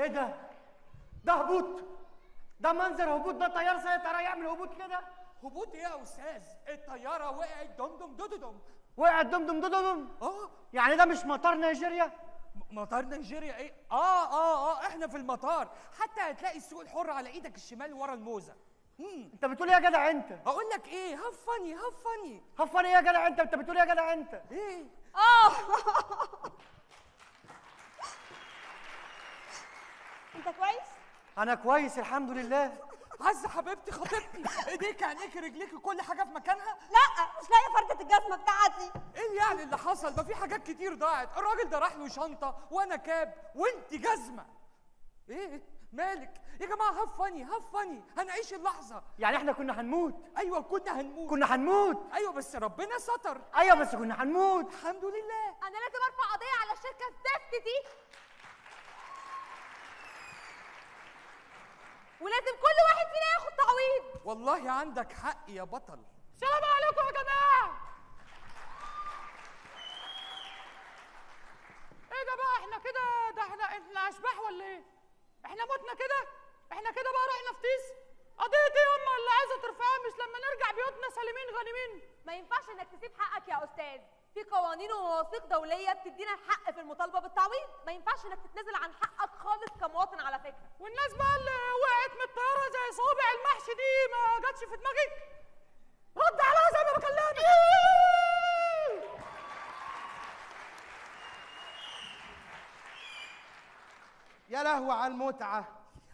ده ده هبوط ده منظر هبوط ده طيار زي طياره يعمل هبوط كده هبوط ايه يا استاذ الطياره وقعت دم دم دم دم وقع دم دم دم دم اه يعني ده مش مطار نيجيريا م- مطار نيجيريا ايه اه اه اه احنا في المطار حتى هتلاقي السوق الحر على ايدك الشمال ورا الموزه امم انت بتقول ايه يا جدع انت اقول لك ايه هفني هفني هفن ايه يا جدع انت انت بتقول ايه يا جدع انت ايه اه انت كويس انا كويس الحمد لله عزه حبيبتي خطيبتي ايديك عينيك رجليك كل حاجه في مكانها لا مش لاقيه فردة الجزمه بتاعتي ايه يعني اللي حصل ده في حاجات كتير ضاعت الراجل ده راح له شنطه وانا كاب وانت جزمه ايه مالك يا جماعه هاف فاني هاف فاني هنعيش اللحظه يعني احنا كنا هنموت ايوه كنا هنموت كنا هنموت ايوه بس ربنا ستر ايوه بس كنا هنموت الحمد لله انا لازم ارفع قضيه على الشركه الزفت دي ولازم كل واحد فينا ياخد تعويض والله عندك حق يا بطل السلام عليكم يا جماعه ايه ده بقى احنا كده ده احنا احنا اشباح ولا ايه؟ احنا متنا كده؟ احنا كده بقى رحنا في تيس؟ قضية ايه هم اللي عايزة ترفعها مش لما نرجع بيوتنا سالمين غانمين؟ ما ينفعش انك تسيب حقك يا استاذ في قوانين ومواثيق دوليه بتدينا الحق في المطالبه بالتعويض ما ينفعش انك تتنازل عن حقك خالص كمواطن على فكره والناس بقى اللي وقعت من الطيارة زي صوابع المحشي دي ما جاتش في دماغك؟ رد عليا زي ما بكلمك يا لهوي على المتعة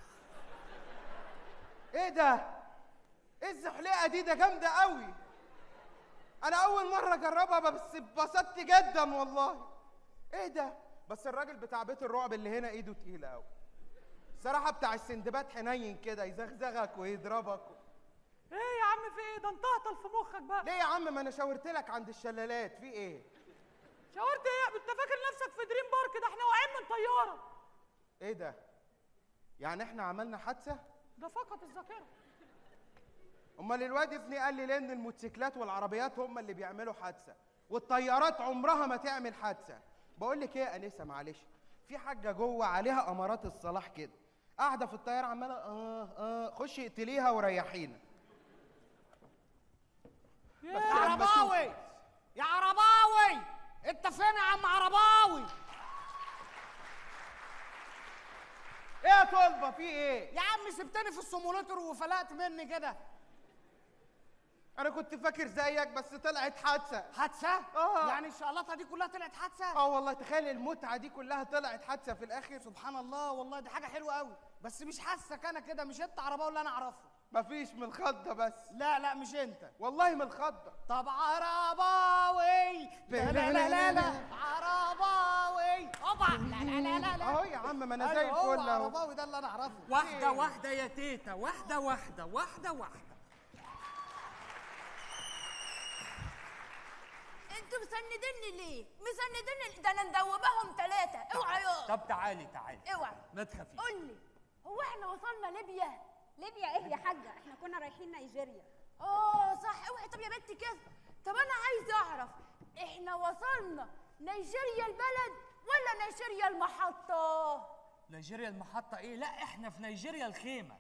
ايه ده؟ ايه الزحليقة دي ده جامدة قوي انا اول مرة اجربها بس اتبسطت جدا والله ايه ده؟ بس الراجل بتاع بيت الرعب اللي هنا ايده تقيلة قوي صراحة بتاع السندباد حنين كده يزغزغك ويضربك ايه يا عم في ايه؟ ده انت اهطل في مخك بقى ليه يا عم ما انا شاورت لك عند الشلالات في ايه؟ شاورت ايه؟ انت فاكر نفسك في دريم بارك ده احنا واقعين من طيارة ايه ده؟ يعني احنا عملنا حادثة؟ ده فقط الذاكرة امال الواد ابني قال لي لان الموتوسيكلات والعربيات هم اللي بيعملوا حادثه والطيارات عمرها ما تعمل حادثه بقول لك ايه يا انسه معلش في حاجه جوه عليها امارات الصلاح كده قاعده في الطياره عماله اه اه خشي اقتليها وريحينا يا لما عرباوي يا عرباوي انت فين يا عم عرباوي ايه يا طلبه في ايه يا عم سبتني في السيموليتر وفلقت مني كده انا كنت فاكر زيك بس طلعت حادثه حادثه آه. يعني الشقلطه دي كلها طلعت حادثه اه والله تخيل المتعه دي كلها طلعت حادثه في الاخر سبحان الله والله دي حاجه حلوه قوي بس مش حاسك انا كده مش انت عرباوي اللي انا اعرفه مفيش من الخضه بس لا لا مش انت والله من الخضه طب عرباوي لا لا لا لا, لا. عرباوي اوبا لا لا لا لا لا اهو يا عم ما انا زي أيوة، هو الفل اهو عرباوي ده اللي انا اعرفه واحده واحده يا تيتا واحده واحده واحده واحده انتوا مسندني ليه؟ مسندني ده انا ندوبهم ثلاثة اوعى يا طب تعالي تعالي اوعى ما تخافيش قول لي هو احنا وصلنا ليبيا؟ ليبيا ايه يا حاجه احنا كنا رايحين نيجيريا اه صح اوعي طب يا بنتي كده طب انا عايز اعرف احنا وصلنا نيجيريا البلد ولا نيجيريا المحطة؟ نيجيريا المحطه ايه لا احنا في نيجيريا الخيمه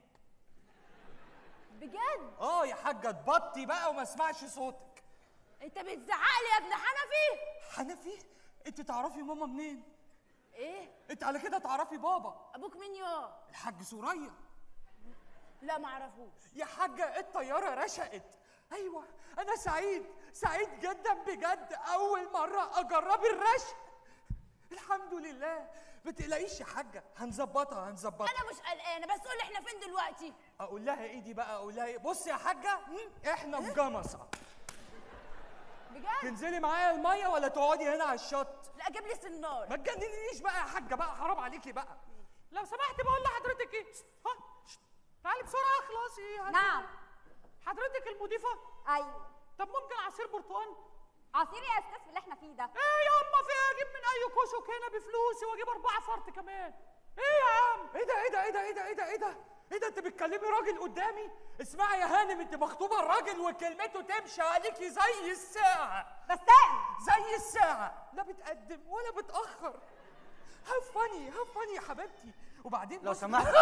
بجد؟ اه يا حاجه تبطي بقى وما اسمعش صوتك انت بتزعقلي يا ابن حنفي؟ حنفي انت تعرفي ماما منين ايه؟ انت على كده تعرفي بابا ابوك مين يا؟ الحاج سوريا لا معرفوش يا حاجة الطيارة رشقت أيوة أنا سعيد سعيد جدا بجد أول مرة أجرب الرشق الحمد لله ما تقلقيش يا حاجة هنظبطها هنظبطها انا مش قلقانة بس قول لي احنا فين دلوقتي؟ أقول لها إيه دي بقى أقول لها إيه بصي يا حاجة مم، إحنا في جمصة بجد؟ تنزلي معايا المية ولا تقعدي هنا على الشط لا جيب لي سنار ما تجننيش بقى يا حاجة بقى حرام عليكي بقى لو سمحت بقول لحضرتك ايه؟ ها؟ شت. تعالي بسرعة اخلصي نعم حضرتك المضيفة؟ ايوه طب ممكن عصير برتقال؟ عصير يا استاذ في اللي احنا فيه ده ايه يا اما في إيه؟ اجيب من اي كشك هنا بفلوسي واجيب اربعة فرد كمان ايه يا عم؟ ايه ده ايه ده ايه ده ايه ده ايه ده ايه ده ايه ده انت بتكلمي راجل قدامي اسمعي يا هانم انت مخطوبه الراجل وكلمته تمشي عليكي زي الساعه بستان زي الساعه لا بتقدم ولا بتاخر هاف فاني هاف فاني يا حبيبتي وبعدين لو بص- سمحت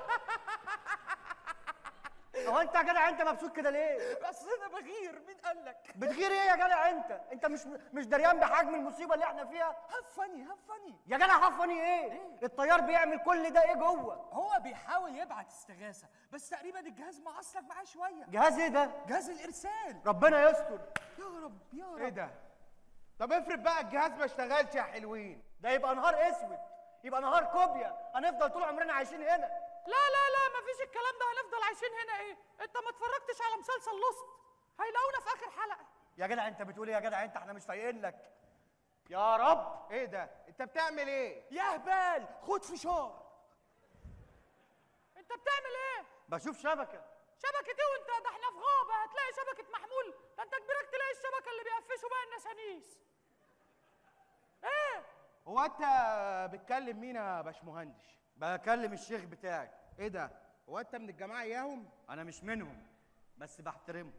هو انت يا جدع انت مبسوط كده ليه؟ بس انا بغير مين قال لك بتغير ايه يا جدع انت؟ انت مش مش دريان بحجم المصيبه اللي احنا فيها؟ هاف فاني هاف فاني يا جدع حفني ايه؟ الطيار بيعمل كل ده ايه جوه؟ هو بيحاول يبعت استغاثه بس تقريبا الجهاز معصلك معاه شويه جهاز ايه ده؟ جهاز الارسال ربنا يستر يا رب يا رب ايه ده طب افرض بقى الجهاز ما اشتغلش يا حلوين ده يبقى نهار اسود يبقى نهار كوبيا هنفضل طول عمرنا عايشين هنا لا لا لا مفيش الكلام ده هنفضل عايشين هنا ايه انت ما اتفرجتش على مسلسل لوست هيلاقونا في اخر حلقه يا جدع انت بتقول ايه يا جدع انت احنا مش فايقين لك يا رب ايه ده انت بتعمل ايه يا هبال خد فشار انت بتعمل ايه بشوف شبكه شبكه ايه وانت ده احنا في غابه هتلاقي شبكه محمول ده انت كبيرك تلاقي الشبكه اللي بيقفشوا بقى النسانيس ايه هو انت بتكلم مين يا باشمهندس بكلم الشيخ بتاعي ايه ده هو انت من الجماعه اياهم انا مش منهم بس بحترمهم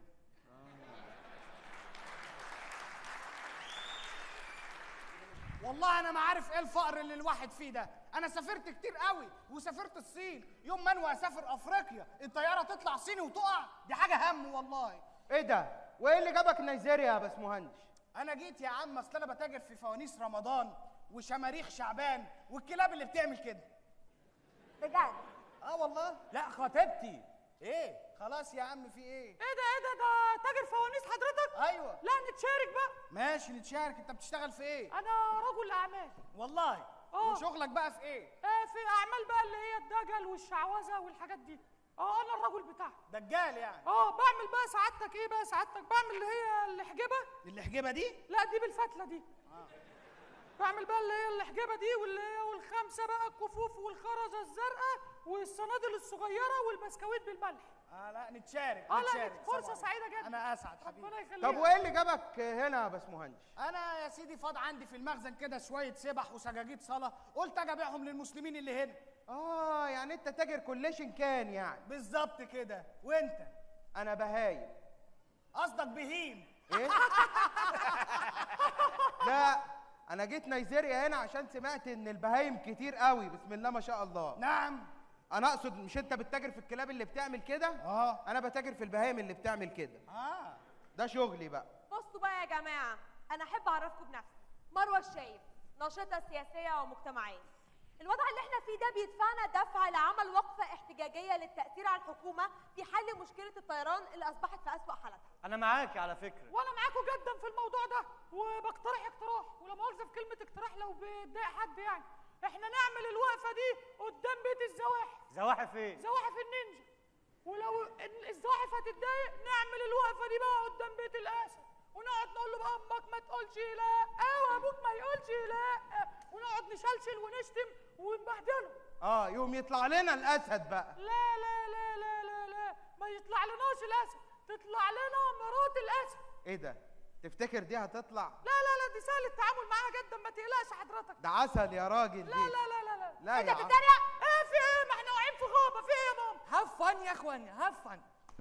والله انا ما عارف ايه الفقر اللي الواحد فيه ده انا سافرت كتير قوي وسافرت الصين يوم ما انوي اسافر افريقيا الطياره تطلع صيني وتقع دي حاجه هم والله ايه ده وايه اللي جابك نيجيريا يا باشمهندس انا جيت يا عم اصل انا بتاجر في فوانيس رمضان وشماريخ شعبان والكلاب اللي بتعمل كده بجد اه والله لا خطيبتي ايه خلاص يا عم في ايه ايه ده ايه ده ده تاجر فوانيس حضرتك ايوه لا نتشارك بقى ماشي نتشارك انت بتشتغل في ايه انا رجل اعمال والله آه. وشغلك بقى في ايه آه في اعمال بقى اللي هي الدجل والشعوذه والحاجات دي اه انا الرجل بتاعها دجال يعني اه بعمل بقى سعادتك ايه بقى سعادتك بعمل اللي هي الحجبه الحجبه دي لا دي بالفتله دي بعمل بقى اللي هي الحجبه دي واللي هي والخمسه بقى الكفوف والخرزه الزرقاء والصنادل الصغيره والبسكويت بالملح اه لا نتشارك اه لا نتشارك فرصه طبعاً. سعيده جدا انا اسعد حبيبي ربنا يخليك طب وايه اللي جابك هنا يا باشمهندس انا يا سيدي فاض عندي في المخزن كده شويه سبح وسجاجيد صلاه قلت اجي ابيعهم للمسلمين اللي هنا اه يعني انت تاجر كليشن كان يعني بالظبط كده وانت انا بهايم قصدك بهيم ايه لا انا جيت نيجيريا هنا عشان سمعت ان البهايم كتير قوي بسم الله ما شاء الله نعم انا اقصد مش انت بتتاجر في الكلاب اللي بتعمل كده اه انا بتاجر في البهايم اللي بتعمل كده اه ده شغلي بقى بصوا بقى يا جماعه انا احب اعرفكم بنفسي مروه الشايب ناشطه سياسيه ومجتمعيه الوضع اللي احنا فيه ده بيدفعنا دفع لعمل وقفه احتجاجيه للتاثير على الحكومه في حل مشكله الطيران اللي اصبحت في اسوا حالتها انا معاكي على فكره وانا معاكم جدا في الموضوع ده وبقترح اقتراح ولا مؤاخذه في كلمه اقتراح لو بيتضايق حد يعني احنا نعمل الوقفه دي قدام بيت الزواحف زواحف ايه زواحف النينجا ولو ال- الزواحف هتتضايق نعمل الوقفه دي بقى قدام بيت الاسد ونقعد نقول له بقى امك ما تقولش لا وابوك ما يقولش لا ونقعد نشلشل ونشتم ونبهدله اه يوم يطلع لنا الاسد بقى لا لا لا لا لا لا ما يطلع لناش الاسد تطلع لنا مرات الاسد ايه ده تفتكر دي هتطلع لا لا لا دي سهل التعامل معاها جدا ما تقلقش حضرتك ده عسل يا راجل لا دي لا لا لا لا لا انت يا عم بتتريق ايه في ايه ما احنا واقعين في غابه في ايه يا ماما هاف فن يا اخواني هاف فن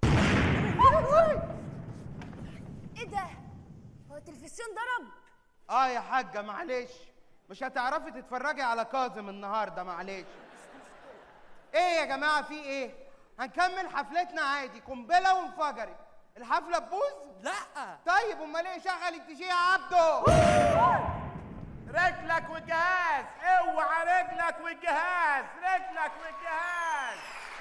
ايه ده هو التلفزيون ضرب اه يا حاجه معلش مش هتعرفي تتفرجي على كاظم النهارده معلش ايه يا جماعه في ايه هنكمل حفلتنا عادي قنبله وانفجرت الحفله تبوظ لا طيب امال ايه شغل الدي يا عبده رجلك والجهاز اوعى رجلك والجهاز رجلك والجهاز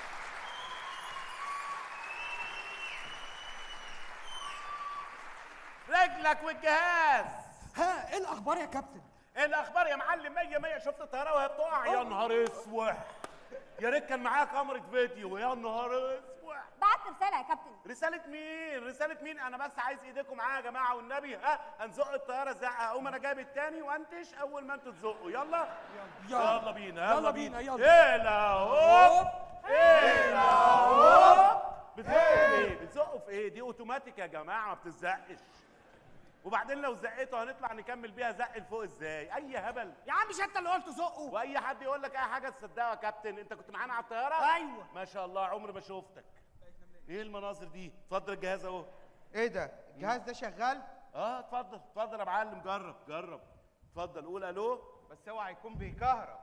رجلك والجهاز ها ايه الاخبار يا كابتن ايه الاخبار يا معلم مية مية شفت الطياره وهي بتقع يا نهار اسود يا ريت كان معايا كاميرا فيديو يا نهار اسود بعت رساله يا كابتن رسالة مين؟ رسالة مين؟ أنا بس عايز إيديكم معايا يا جماعة والنبي ها هنزق الطيارة زقة أقوم أنا جايب التاني وأنتش أول ما أنتوا تزقوا يلا يلا. يلا بينا يلا, يلا بينا بينا، يلا. إيه لا هوب إيه لا هوب بتزقوا في إيه؟ بتزقوا في إيه؟ دي أوتوماتيك يا جماعة ما بتزقش وبعدين لو زقيته هنطلع نكمل بيها زق لفوق ازاي؟ اي هبل يا عم مش انت اللي قلت زقه واي حد يقول لك اي حاجه تصدقها يا كابتن انت كنت معانا على الطياره؟ أيوة. ما شاء الله عمري ما شفتك ايه المناظر دي؟ اتفضل الجهاز اهو ايه ده الجهاز ده شغال اه اتفضل اتفضل يا معلم جرب جرب اتفضل قول الو بس اوعى يكون بيكهرب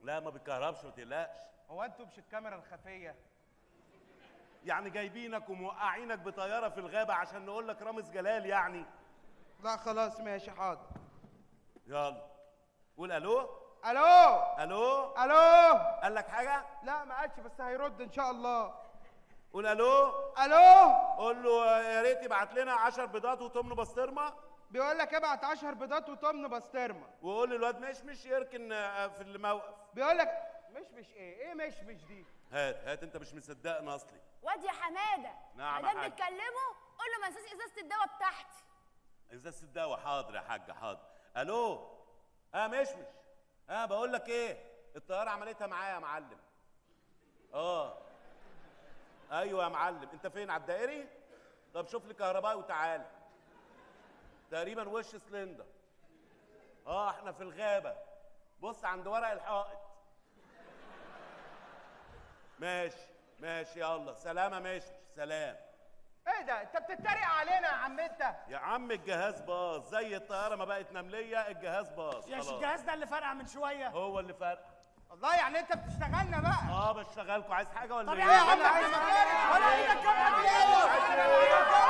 لا ما بيتكهربش ما تقلقش هو انتوا مش الكاميرا الخفيه يعني جايبينك وموقعينك بطياره في الغابه عشان نقول لك رامز جلال يعني لا خلاص ماشي حاضر يلا قول الو الو الو الو قال لك حاجه لا ما قالش بس هيرد ان شاء الله قول الو الو قول له يا ريت يبعت لنا 10 بيضات وتمن بسطرمه بيقول لك ابعت 10 بيضات وطمن بسطرمه وقول للواد مشمش يركن آه، في الموقف بيقول لك مش مش ايه ايه مش مش دي هات هات انت مش مصدقنا اصلي واد يا حماده نعم يا مادام حاج. بتكلمه قول له ما انساش ازازه الدواء بتاعتي ازازه الدواء حاضر يا حاج حاضر الو اه مشمش اه بقول لك ايه الطياره عملتها معايا يا معلم اه ايوه يا معلم انت فين على الدائري طب شوف لي كهربائي وتعالى تقريبا وش سلندر اه احنا في الغابه بص عند ورق الحائط ماشي ماشي يلا سلامه ماشي سلام ايه ده انت بتتريق علينا يا عم انت يا عم الجهاز باظ زي الطياره ما بقت نمليه الجهاز باظ يا خلاص. الجهاز ده اللي فرقع من شويه هو اللي فرق الله يعني انت بتشتغلنا بقى اه بشتغلكوا عايز حاجه ولا طب ايه يا عم انا عايز مكارش ولا ايدك كمان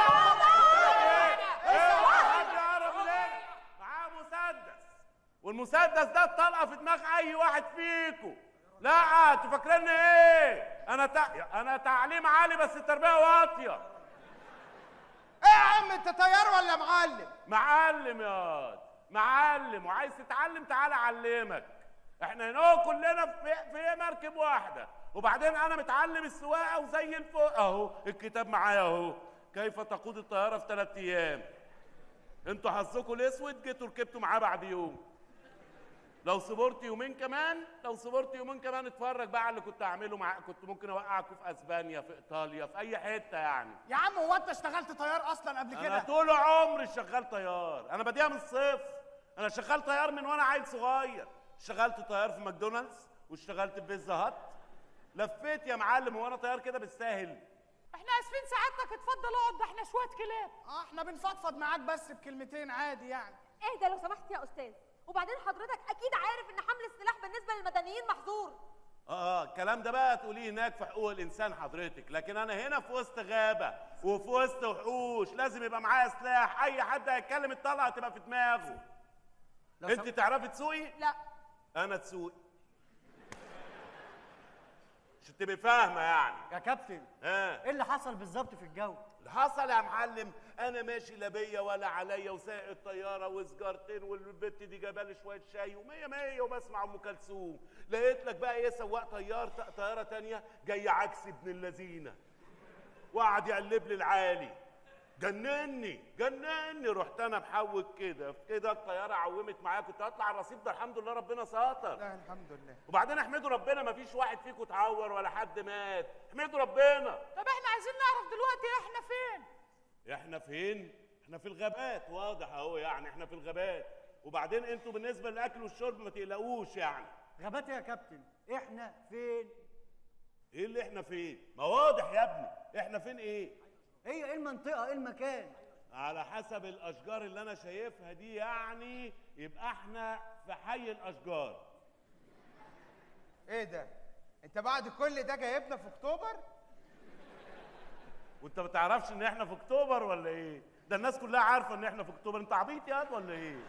حد يقرب ليه معاه مسدس والمسدس ده الطلقه في دماغ اي واحد فيكم لا انتوا فاكريني ايه انا تع... انا تعليم عالي بس التربيه واطيه ايه يا عم انت طيار ولا معلم معلم يا واد معلم وعايز تتعلم تعالى اعلمك احنا هنا كلنا في, في مركب واحده وبعدين انا متعلم السواقه وزي الفل اهو الكتاب معايا اهو كيف تقود الطياره في ثلاث ايام انتوا حظكم الاسود جيتوا ركبتوا معاه بعد يوم لو صبرت يومين كمان لو صبرت يومين كمان اتفرج بقى على اللي كنت هعمله معاك كنت ممكن اوقعكم في اسبانيا في ايطاليا في اي حته يعني يا عم هو انت اشتغلت طيار اصلا قبل انا كده طول عمري شغال طيار انا بديها من الصفر انا شغال طيار من وانا عيل صغير اشتغلت طيار في ماكدونالدز واشتغلت في بيتزا هات لفيت يا معلم وانا طيار كده بالساهل احنا اسفين سعادتك اتفضل اقعد ده احنا شويه كلاب اه احنا بنفضفض معاك بس بكلمتين عادي يعني اهدى لو سمحت يا استاذ وبعدين حضرتك اكيد عارف ان حمل السلاح بالنسبه للمدنيين محظور اه الكلام ده بقى تقوليه هناك في حقوق الانسان حضرتك لكن انا هنا في وسط غابه وفي وسط وحوش لازم يبقى معايا سلاح اي حد هيتكلم الطلقه هتبقى في دماغه انت تعرفي تسوقي لا انا تسوقي عشان تبقي فاهمه يعني يا كابتن ها ايه اللي حصل بالظبط في الجو اللي حصل يا معلم انا ماشي لا بيا ولا عليا وسايق الطياره وسجارتين والبت دي جايبه لي شويه شاي ومية مية وبسمع ام كلثوم لقيت لك بقى ايه سواق طيار طياره تانية جاي عكس ابن اللذينه وقعد يقلب لي العالي جنني جنني رحت انا محوج كده كده الطياره عومت معايا كنت هطلع على الرصيف ده الحمد لله ربنا ستر لا الحمد لله وبعدين احمدوا ربنا ما فيش واحد فيكم اتعور ولا حد مات احمدوا ربنا طب احنا عايزين نعرف دلوقتي احنا فين احنا فين؟ احنا في الغابات واضح اهو يعني احنا في الغابات وبعدين انتوا بالنسبه للاكل والشرب ما تقلقوش يعني غابات إيه يا كابتن احنا فين ايه اللي احنا فين؟ ما واضح يا ابني احنا فين ايه؟ هي ايه المنطقه ايه المكان على حسب الاشجار اللي انا شايفها دي يعني يبقى احنا في حي الاشجار ايه ده انت بعد كل ده جايبنا في اكتوبر وانت ما تعرفش ان احنا في اكتوبر ولا ايه؟ ده الناس كلها عارفه ان احنا في اكتوبر انت عبيط يا واد ولا ايه؟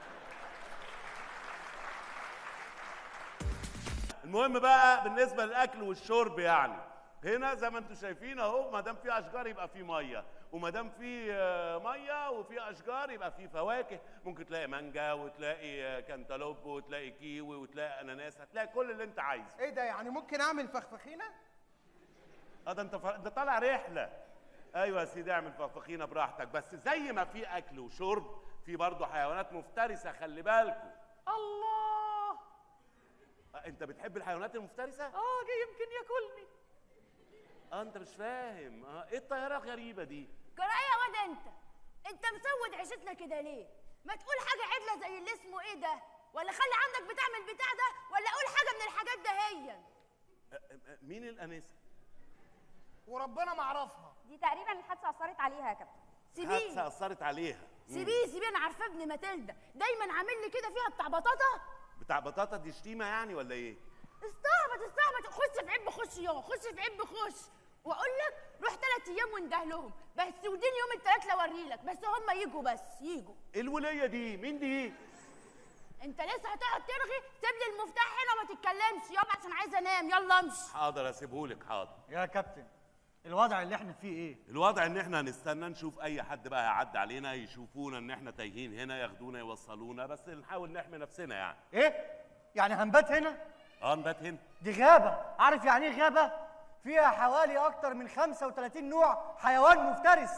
المهم بقى بالنسبه للاكل والشرب يعني هنا زي ما انتم شايفين اهو ما دام في اشجار يبقى في ميه وما دام في آه، ميه وفي اشجار يبقى في فواكه ممكن تلاقي مانجا وتلاقي آه، كانتالوب وتلاقي كيوي وتلاقي اناناس هتلاقي كل اللي انت عايزه ايه ده يعني ممكن اعمل فخفخينه اه ده انت ف... ده طالع رحله ايوه يا سيدي اعمل فخفخينه براحتك بس زي ما في اكل وشرب في برضه حيوانات مفترسه خلي بالكم الله آه، انت بتحب الحيوانات المفترسه اه جاي يمكن ياكلني اه انت مش فاهم اه ايه الطياره الغريبه دي جرايه يا واد انت انت مسود عيشتنا كده ليه ما تقول حاجه عدله زي اللي اسمه ايه ده ولا خلي عندك بتاع من البتاع ده ولا قول حاجه من الحاجات ده هي آه، آه، آه، مين الانسه وربنا ما عرفها دي تقريبا الحادثه اثرت عليها يا كابتن سيبيه حادثه اثرت عليها سيبيه سيبيه انا عارفاه ابن ماتيلدا دايما عامل لي كده فيها بتاع بطاطا بتاع بطاطا دي شتيمه يعني ولا ايه استعبط استعبط خش في عب خش يوم خش في عب خش واقول لك روح ثلاث ايام وانده لهم بس ودين يوم الثلاث لو اوريلك بس هم يجوا بس يجوا ايه الوليه دي مين دي انت لسه هتقعد ترغي سيب لي المفتاح هنا وما تتكلمش يابا عشان عايزه انام يلا امشي حاضر اسيبهولك حاضر يا كابتن الوضع اللي احنا فيه ايه الوضع ان احنا هنستنى نشوف اي حد بقى هيعدي علينا يشوفونا ان احنا تايهين هنا ياخدونا يوصلونا بس نحاول نحمي نفسنا يعني ايه يعني هنبات هنا اه نبات هنا دي غابة عارف يعني ايه غابة فيها حوالي اكتر من 35 نوع حيوان مفترس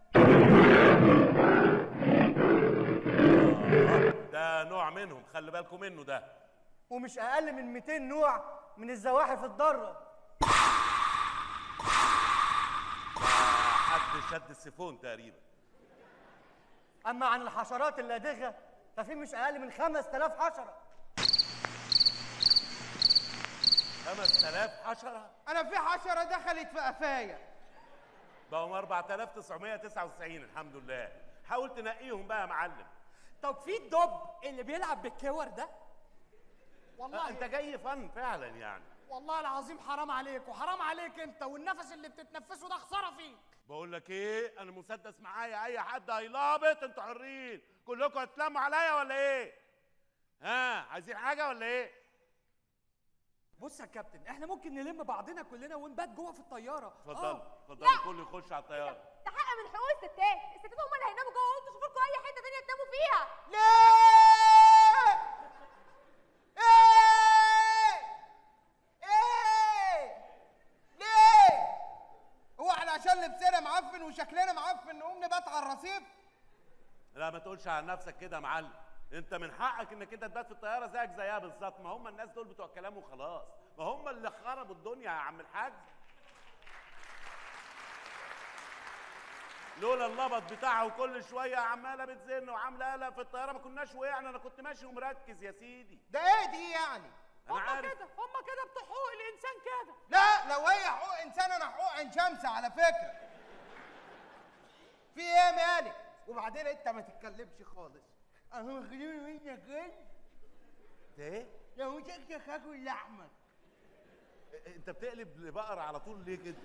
ده نوع منهم خلي بالكم منه ده ومش اقل من 200 نوع من الزواحف الضاره حد شد السيفون تقريبا اما عن الحشرات اللادغه ففي مش اقل من 5000 حشره 5000 حشره انا في حشره دخلت في قفايا بقوا 4999 الحمد لله حاول تنقيهم بقى يا معلم طب في الدب اللي بيلعب بالكور ده والله انت جاي فن فعلا يعني والله العظيم حرام عليك وحرام عليك انت والنفس اللي بتتنفسه ده خساره فيك بقول لك ايه انا مسدس معايا اي حد هيلابط انتوا حرين كلكم هتلموا عليا ولا ايه ها عايزين حاجه ولا ايه بص يا كابتن احنا ممكن نلم بعضنا كلنا ونبات جوه في الطياره اتفضل آه. اتفضل الكل يخش على الطياره ده حق من حقوق الستات الستات هم اللي هيناموا جوه وانتوا شوفوا لكم اي حته تانيه تناموا فيها ليه ايه ايه ليه هو احنا عشان لبسنا معفن وشكلنا معفن نقوم نبات على الرصيف لا ما تقولش عن نفسك كده يا معلم انت من حقك انك انت تبات في الطياره زيك زيها بالظبط ما هم الناس دول بتوع كلام وخلاص ما هم اللي خربوا الدنيا يا عم الحاج لولا اللبط بتاعها وكل شويه عماله بتزن وعامله قلق في الطياره ما كناش وقعنا انا كنت ماشي ومركز يا سيدي ده ايه دي يعني انا هم عارف كده هم كده بتوع حقوق الانسان كده لا لو هي حقوق انسان انا حقوق عين شمس على فكره في ايه يا مالك وبعدين انت ما تتكلمش خالص انا مخلوني منك غل ده ايه لو شكلك هاكل لحمك انت بتقلب لبقر على طول ليه كده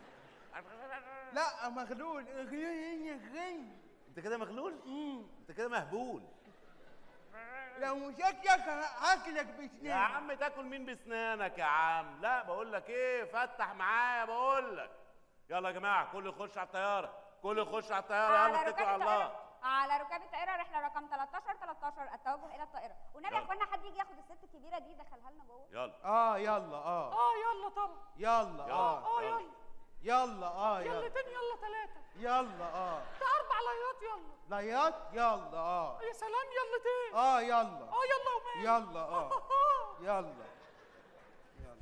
لا مغلول مخلوني منك غل انت كده مغلول انت كده مهبول لو شكلك هاكلك يا بسنان عم تاكل مين بسنانك يا عم لا بقول لك ايه فتح معايا بقول لك يلا يا جماعه كل يخش على الطياره كل يخش على الطياره يلا اتكلوا على الله على ركاب الطائرة رحلة رقم 13 13 التوجه إلى الطائرة والنبي يا يلا. اخوانا حد يجي ياخد الست الكبيرة دي يدخلها لنا جوه يلا اه يلا اه اه يلا طبعا يلا اه اه يلا يلا اه يلا يلتين يلا ثلاثة يلا اه ده أربع ليات يلا ليات يلا اه يا سلام يلتين اه يلا اه يلا ومال يلا اه يلا يلا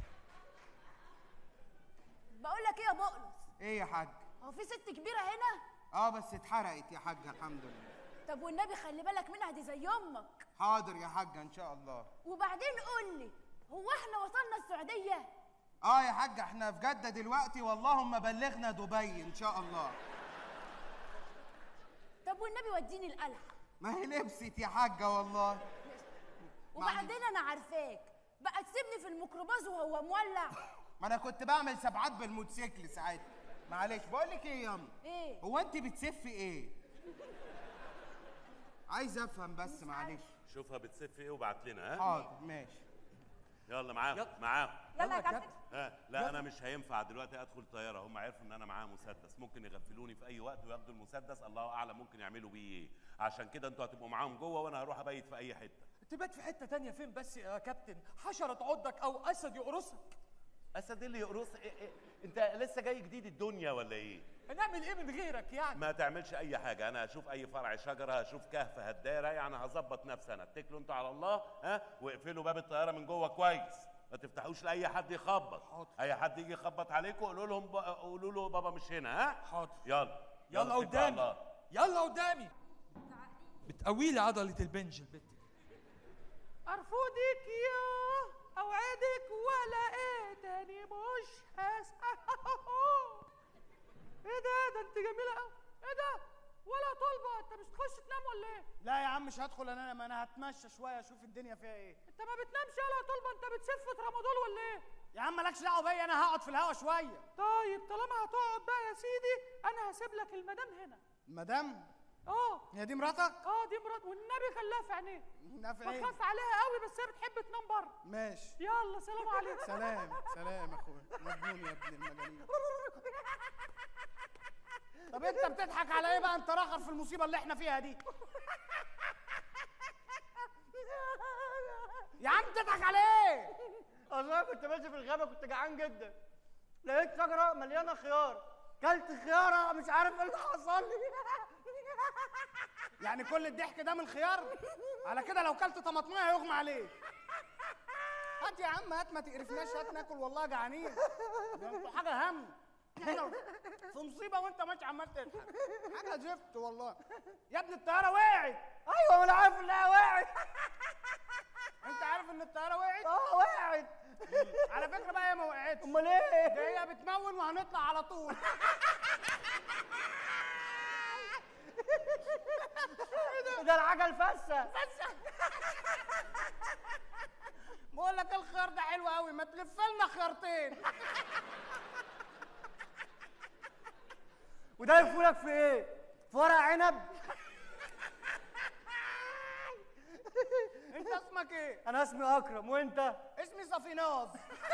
بقول لك ايه يا بقلص ايه يا حاج هو في ست كبيره هنا اه بس اتحرقت يا حاجه الحمد لله طب والنبي خلي بالك منها دي زي امك حاضر يا حاجه ان شاء الله وبعدين قول لي هو احنا وصلنا السعوديه اه يا حاج احنا في جده دلوقتي واللهم بلغنا دبي ان شاء الله طب والنبي وديني القلعه ما هي لبست يا حاجه والله وبعدين انا عارفاك بقى تسيبني في الميكروباص وهو مولع ما انا كنت بعمل سبعات بالموتوسيكل ساعتها معلش بقول لك ايه ياما ايه هو انت بتسفي ايه عايز افهم بس معلش شوفها بتسف ايه وبعت لنا ها حاضر ماشي يلا معاهم يلا. معاهم يلا يا كابتن ها لا انا مش هينفع دلوقتي ادخل طياره هم عرفوا ان انا معايا مسدس ممكن يغفلوني في اي وقت وياخدوا المسدس الله اعلم ممكن يعملوا بيه ايه عشان كده انتوا هتبقوا معاهم جوه وانا هروح ابيت في اي حته تبات في حته تانية فين بس يا كابتن حشره تعضك او اسد يقرصك اسد إيه اللي يقرص إيه إيه؟ انت لسه جاي جديد الدنيا ولا ايه هنعمل ايه من غيرك يعني ما تعملش اي حاجه انا هشوف اي فرع شجره هشوف كهف هداره يعني هظبط نفسي انا اتكلوا انتوا على الله ها واقفلوا باب الطياره من جوه كويس ما تفتحوش لاي حد يخبط حاضر. اي حد يجي يخبط عليكم قولوا لهم ب... قولوا له بابا مش هنا ها حاضر. يلا يلا اتكلوا على قدامي الله. يلا قدامي بتقوي لي عضله البنج البت دي. ارفضك يا اوعدك ولا ايه تاني مش هس ايه ده ده انت جميله قوي ايه ده ولا طلبه انت مش تخش تنام ولا ايه لا يا عم مش هدخل انام انا هتمشى شويه اشوف الدنيا فيها ايه انت ما بتنامش يلا يا طلبه انت بتسف ترامادول ولا ايه يا عم مالكش دعوه بيا انا هقعد في الهوا شويه طيب طالما هتقعد بقى يا سيدي انا هسيب لك المدام هنا مدام اه هي دي مراتك اه دي مرات والنبي خلاها في عينيه نافع ايه بخاف عليها قوي بس هي بتحب تنام بره ماشي يلا سلام عليكم سلام سلام يا اخويا مجنون يا ابن المجانين طب انت بتضحك على ايه بقى انت راخر في المصيبه اللي احنا فيها دي يا عم بتضحك على ايه اصل انا كنت ماشي في الغابه كنت جعان جدا لقيت شجره مليانه خيار كلت خياره مش عارف ايه اللي حصل لي يعني كل الضحك ده من خيار على كده لو كلت طماطميه هيغمى عليك هات يا عم هات ما تقرفناش هات ناكل والله جعانين ده انتوا حاجه هم احنا في مصيبه وانت ماشي عمال تضحك حاجه زفت والله يا ابني الطياره وقعت ايوه انا عارف انها وقعت انت عارف ان الطياره وقعت اه وقعت على فكره بقى هي ما وقعتش امال ايه ده هي بتمون وهنطلع على طول ده العجل فسه بقول لك الخيار ده حلو قوي ما تلف لنا خيارتين وده يفولك في ايه في ورق عنب انت اسمك ايه انا اسمي اكرم وانت اسمي صفيناز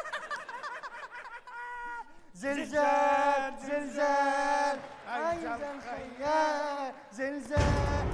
زلزال زلزال عايزة عايزة الخيال زلزال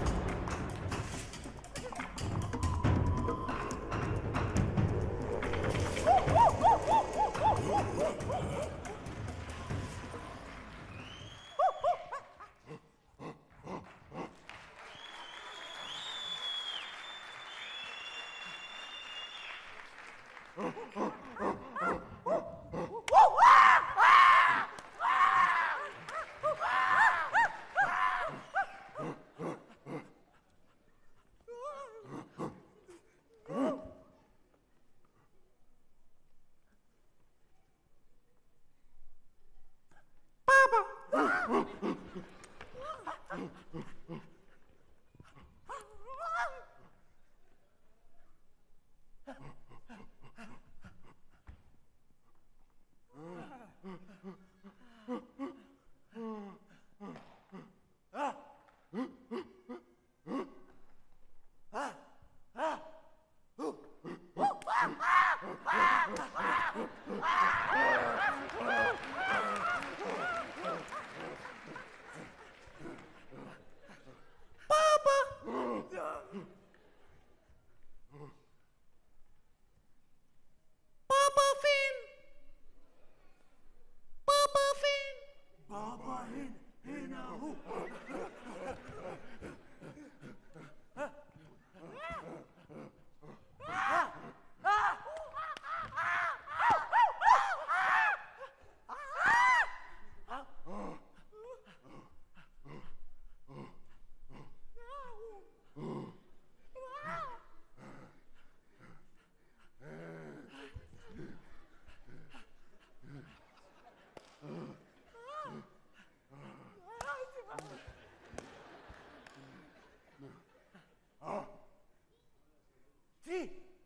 تي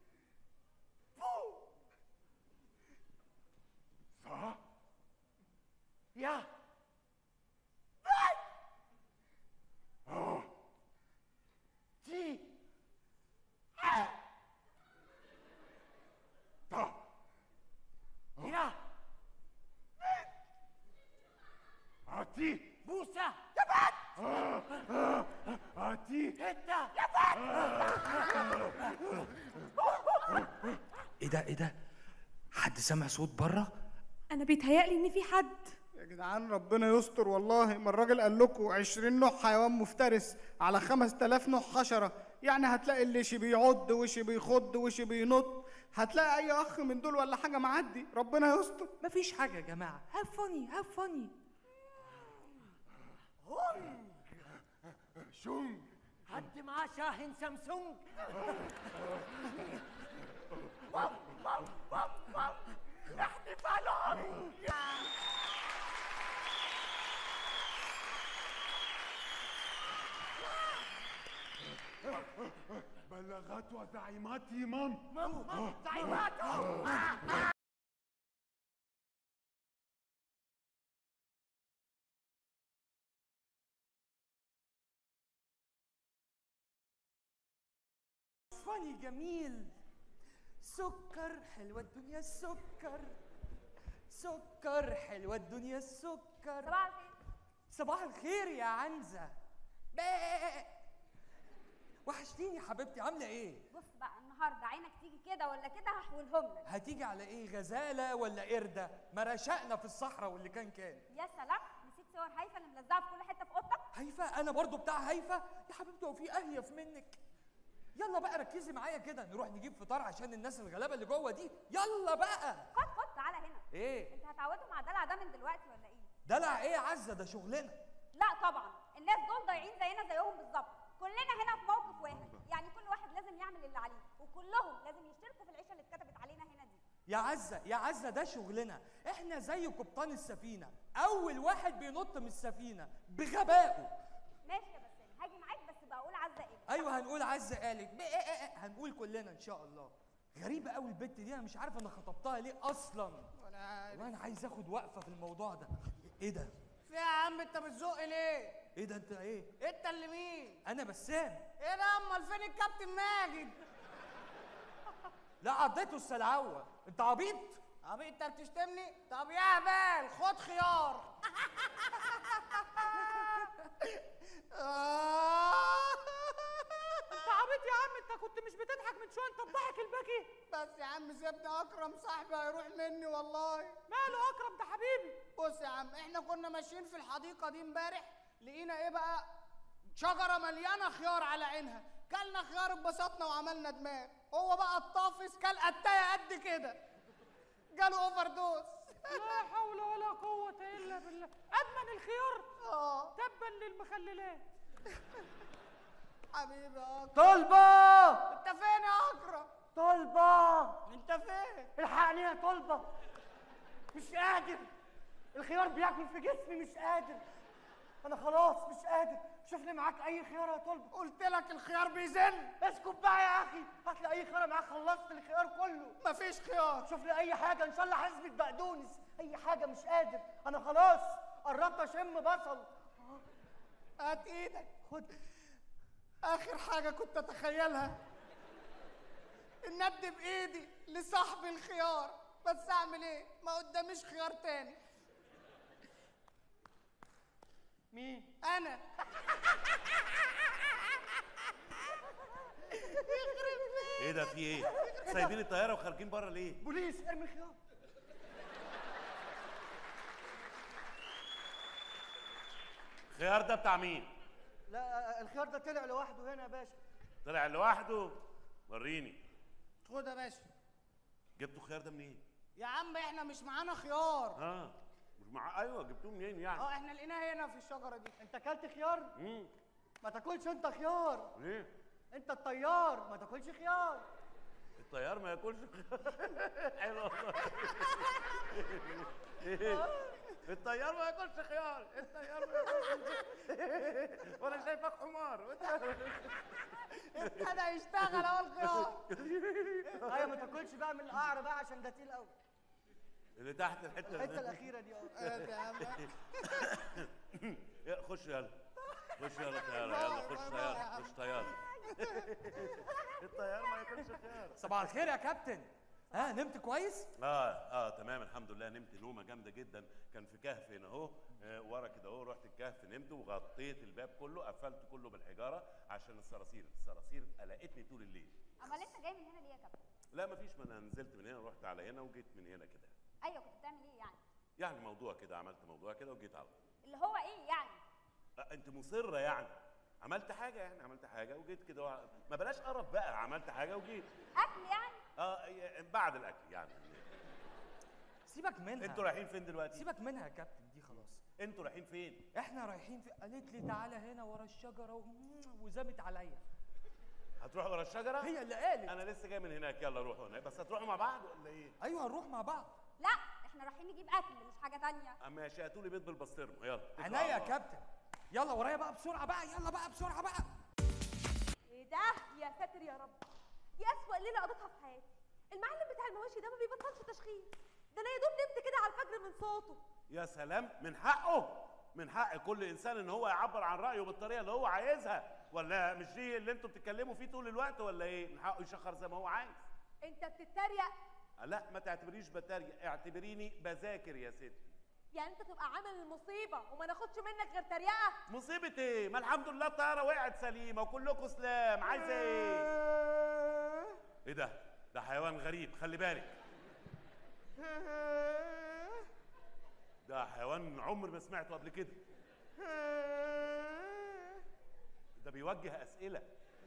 فو صح يا تي طا يا عتي بوسه عتي انت ايه ده ايه ده حد سمع صوت بره انا بيتهيألي ان في حد يا جدعان ربنا يستر والله ما الراجل قال لكم 20 نوع حيوان مفترس على 5000 نوع حشره يعني هتلاقي اللي شي بيعض وشي بيخض وشي بينط هتلاقي اي اخ من دول ولا حاجه معدي ربنا يستر مفيش حاجه يا جماعه هاف فاني هاف فاني شونج حد معاه شاحن سامسونج طاغات وزعيمات مام زعيمات فاني جميل سكر حلوة الدنيا السكر سكر حلوة الدنيا السكر صباح الخير صباح الخير يا عنزة بقى. وحشتيني يا حبيبتي عاملة ايه؟ بص بقى النهارده عينك تيجي كده ولا كده هحولهم لك هتيجي على ايه غزالة ولا قردة؟ ما رشقنا في الصحراء واللي كان كان يا سلام نسيت صور هيفا اللي ملزقه في كل حته في اوضتك هيفا انا برضو بتاع هيفا يا حبيبتي هو في اهيف منك يلا بقى ركزي معايا كده نروح نجيب فطار عشان الناس الغلابه اللي جوه دي يلا بقى خد خد تعالى هنا ايه انت هتعودهم على الدلع ده من دلوقتي ولا ايه دلع ايه يا عزه ده شغلنا لا طبعا الناس دول ضايعين زينا زيهم بالظبط كلنا هنا في موقف واحد يعني كل واحد لازم يعمل اللي عليه وكلهم لازم يشتركوا في العيشه اللي اتكتبت علينا هنا دي يا عزه يا عزه ده شغلنا احنا زي قبطان السفينه اول واحد بينط من السفينه بغبائه ماشي يا بسام هاجي معاك بس بقول عزه ايه ايوه هنقول عزه قالت بقى- إيه إيه إيه، هنقول كلنا ان شاء الله غريبه قوي البت دي انا مش عارف انا خطبتها ليه اصلا ولا عارف والله انا عايز اخد وقفه في الموضوع ده ايه ده في يا عم انت بتزق ليه؟ ايه ده انت ايه انت اللي مين؟ انا بسام ايه ده امال فين الكابتن ماجد؟ لا عضيته السلعوه انت عبيط عبيط انت بتشتمني؟ طب يا هبال خد خيار انت عبيط يا عم انت كنت مش بتضحك من شويه انت الضحك البكي بس يا عم سيبني اكرم صاحبي هيروح مني والله ماله اكرم ده حبيبي بص يا عم احنا كنا ماشيين في الحديقه دي امبارح لقينا ايه بقى شجره مليانه خيار على عينها كلنا خيار اتبسطنا وعملنا دماغ هو بقى الطافس كل قتايه قد كده جاله اوفر دوز لا حول ولا قوه الا بالله ادمن الخيار اه تبا للمخللات حبيبي يا اكرم طلبة انت فين يا اكرم طلبة انت فين الحقني يا طلبة مش قادر الخيار بياكل في جسمي مش قادر انا خلاص مش قادر شوف لي معاك اي خيار يا طلبة قلت لك الخيار بيزن اسكت بقى يا اخي هات لي اي خيار معاك خلصت الخيار كله مفيش خيار شوف لي اي حاجه ان شاء الله حزمه بقدونس اي حاجه مش قادر انا خلاص قربت اشم بصل هات ايدك خد اخر حاجه كنت اتخيلها ان ادي بايدي لصاحب الخيار بس اعمل ايه ما قداميش خيار تاني مين انا ايه ده في ايه سايبين الطياره وخارجين بره ليه بوليس ارمي خيار الخيار ده بتاع مين لا الخيار ده طلع لوحده هنا يا باشا طلع لوحده وريني خد يا باشا جبتوا الخيار ده منين يا عم احنا مش معانا خيار اه مش مع ايوه جبتوه منين يعني اه احنا لقيناه هنا في الشجره دي انت اكلت خيار امم ما تاكلش انت خيار ليه انت الطيار ما تاكلش خيار الطيار ما ياكلش خيار حلو والله إيه؟ الطيار ما ياكلش خيار الطيار ما ياكلش وانا شايفك حمار ابتدى يشتغل اهو الخيار ايوه ما تاكلش بقى من القعر بقى عشان ده تقيل قوي اللي تحت الحته الحته الاخيره دي اه هات يا عم يا خش يلا خش يلا طيارة يلا خش طيارة خش طيارة الطيار ما ياكلش خيار صباح الخير يا كابتن ها نمت كويس اه اه تمام الحمد لله نمت نومه جامده جدا كان في كهف هنا اهو آه ورا كده اهو رحت الكهف نمت وغطيت الباب كله قفلت كله بالحجاره عشان الصراصير الصراصير قلقتني طول الليل امال انت جاي من هنا ليه يا كابتن لا مفيش ما انا نزلت من هنا رحت على هنا وجيت من هنا كده ايوه كنت بتعمل ايه يعني يعني موضوع كده عملت موضوع كده وجيت على اللي هو ايه يعني آه انت مصره يعني عملت حاجه يعني عملت حاجه وجيت كده وع- ما بلاش قرف بقى عملت حاجه وجيت اكل يعني اه ي- بعد الاكل يعني سيبك منها انتوا رايحين فين دلوقتي سيبك منها يا كابتن دي خلاص انتوا رايحين فين احنا رايحين في قالت لي تعالى هنا ورا الشجره و... وزمت عليا هتروحوا ورا الشجره هي اللي قالت انا لسه جاي من هناك يلا روحوا هناك بس هتروحوا مع بعض ولا ايه ايوه هنروح مع بعض لا احنا رايحين نجيب اكل مش حاجه تانية اما هاتوا لي بيض بالبسطرمه يلا اتكلوا عينيا على يا الله. كابتن يلا ورايا بقى بسرعه بقى يلا بقى بسرعه بقى ايه ده يا ساتر يا رب اللي قضيتها في حياتي المعلم بتاع المواشي ده ما بيبطلش تشخيص ده انا يا دوب نمت كده على الفجر من صوته يا سلام من حقه من حق كل انسان ان هو يعبر عن رايه بالطريقه اللي هو عايزها ولا مش دي اللي انتوا بتتكلموا فيه طول الوقت ولا ايه من حقه يشخر زي ما هو عايز انت بتتريق لا ما تعتبريش بتريق اعتبريني بذاكر يا ستي يعني انت تبقى عامل المصيبه وما ناخدش منك غير تريقه مصيبة ايه؟ ما الحمد لله الطيارة وقعت سليمة وكلكم سلام، عايزة ايه؟ ايه ده؟ ده حيوان غريب خلي بالك. ده حيوان عمر ما سمعته قبل كده. ده بيوجه أسئلة.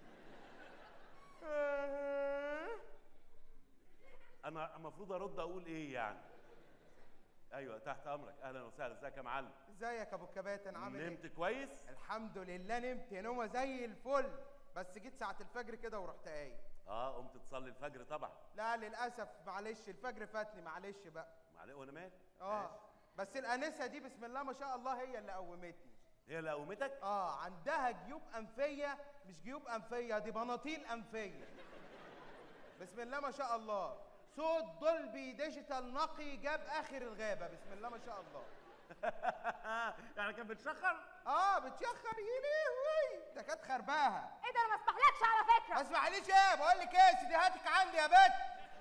أنا المفروض أرد أقول إيه يعني؟ أيوه تحت أمرك، أهلا وسهلا، إزيك يا معلم؟ ازيك يا ابو الكباتن عامل ايه نمت كويس؟ الحمد لله نمت نومه زي الفل بس جيت ساعه الفجر كده ورحت قايم اه قمت تصلي الفجر طبعا لا للاسف معلش الفجر فاتني معلش بقى معلش وانا مالي اه بس الانسه دي بسم الله ما شاء الله هي اللي قومتني هي اللي قومتك اه عندها جيوب انفيه مش جيوب انفيه دي بناطيل انفيه بسم الله ما شاء الله صوت دولبي ديجيتال نقي جاب اخر الغابه بسم الله ما شاء الله يعني كانت بتشخر اه بتشخر يلهوي ده كانت خرباها ايه ده انا ما اسمحلكش على فكره ما اسمعليش ايه بقول لك ايه سيديهاتك عندي يا بت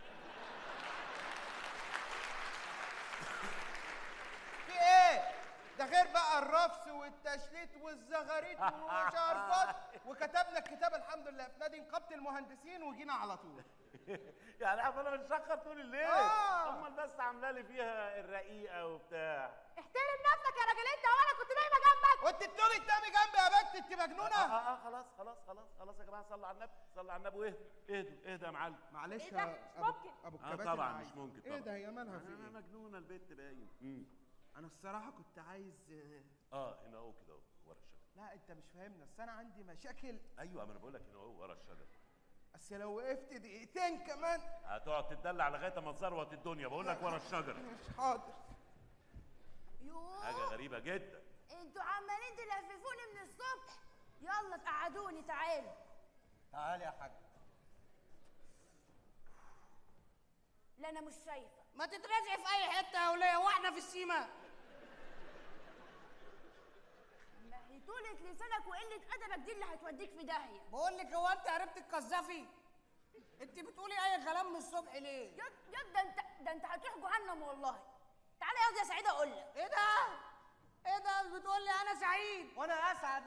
في ايه ده غير بقى الرفس والتشليت والزغاريت وشربات وكتبنا الكتاب الحمد لله في نادي نقابه المهندسين وجينا على طول يعني عارف انا بتشخر طول الليل آه. امال بس عامله لي فيها الرقيقه وبتاع احترم نفسك يا راجل انت وانا كنت نايمه جنبك وانت بتقولي تنامي جنبي يا بت انت اه مجنونه اه, آه خلاص خلاص خلاص خلاص يا جماعه صلوا على النبي صلوا على النبي واهدوا اهدوا اهدوا يا معلم معلش إيه ده؟ يا مش أبو- ممكن. ابو اه الكباتن طبعا عايز. مش ممكن ايه طبعا ده هي مالها في آه ايه مجنونه البت باين مم. انا الصراحه كنت عايز آه، اه هنا اهو كده اهو ورا الشجره لا انت مش فاهمنا بس انا عندي مشاكل ايوه ما انا بقول لك هنا اهو ورا الشجره بس لو وقفت دقيقتين كمان هتقعد تتدلع لغايه ما تزروت الدنيا بقول لك ورا الشجره مش حاضر يوه حاجه غريبه جدا انتوا عمالين تلففوني من الصبح يلا تقعدوني تعالوا تعالي يا حاج لا انا مش شايفه ما تترزعي في اي حته يا وليه واحنا في السيما ما هي طولة لسانك وقلة أدبك دي اللي هتوديك في داهية بقول لك هو انت عرفت تقذفي انت بتقولي اي كلام من الصبح ليه يد يد ده انت ده انت هتروح جهنم والله تعالى يا يا سعيد اقول لك ايه ده ايه ده بتقولي انا سعيد وانا اسعد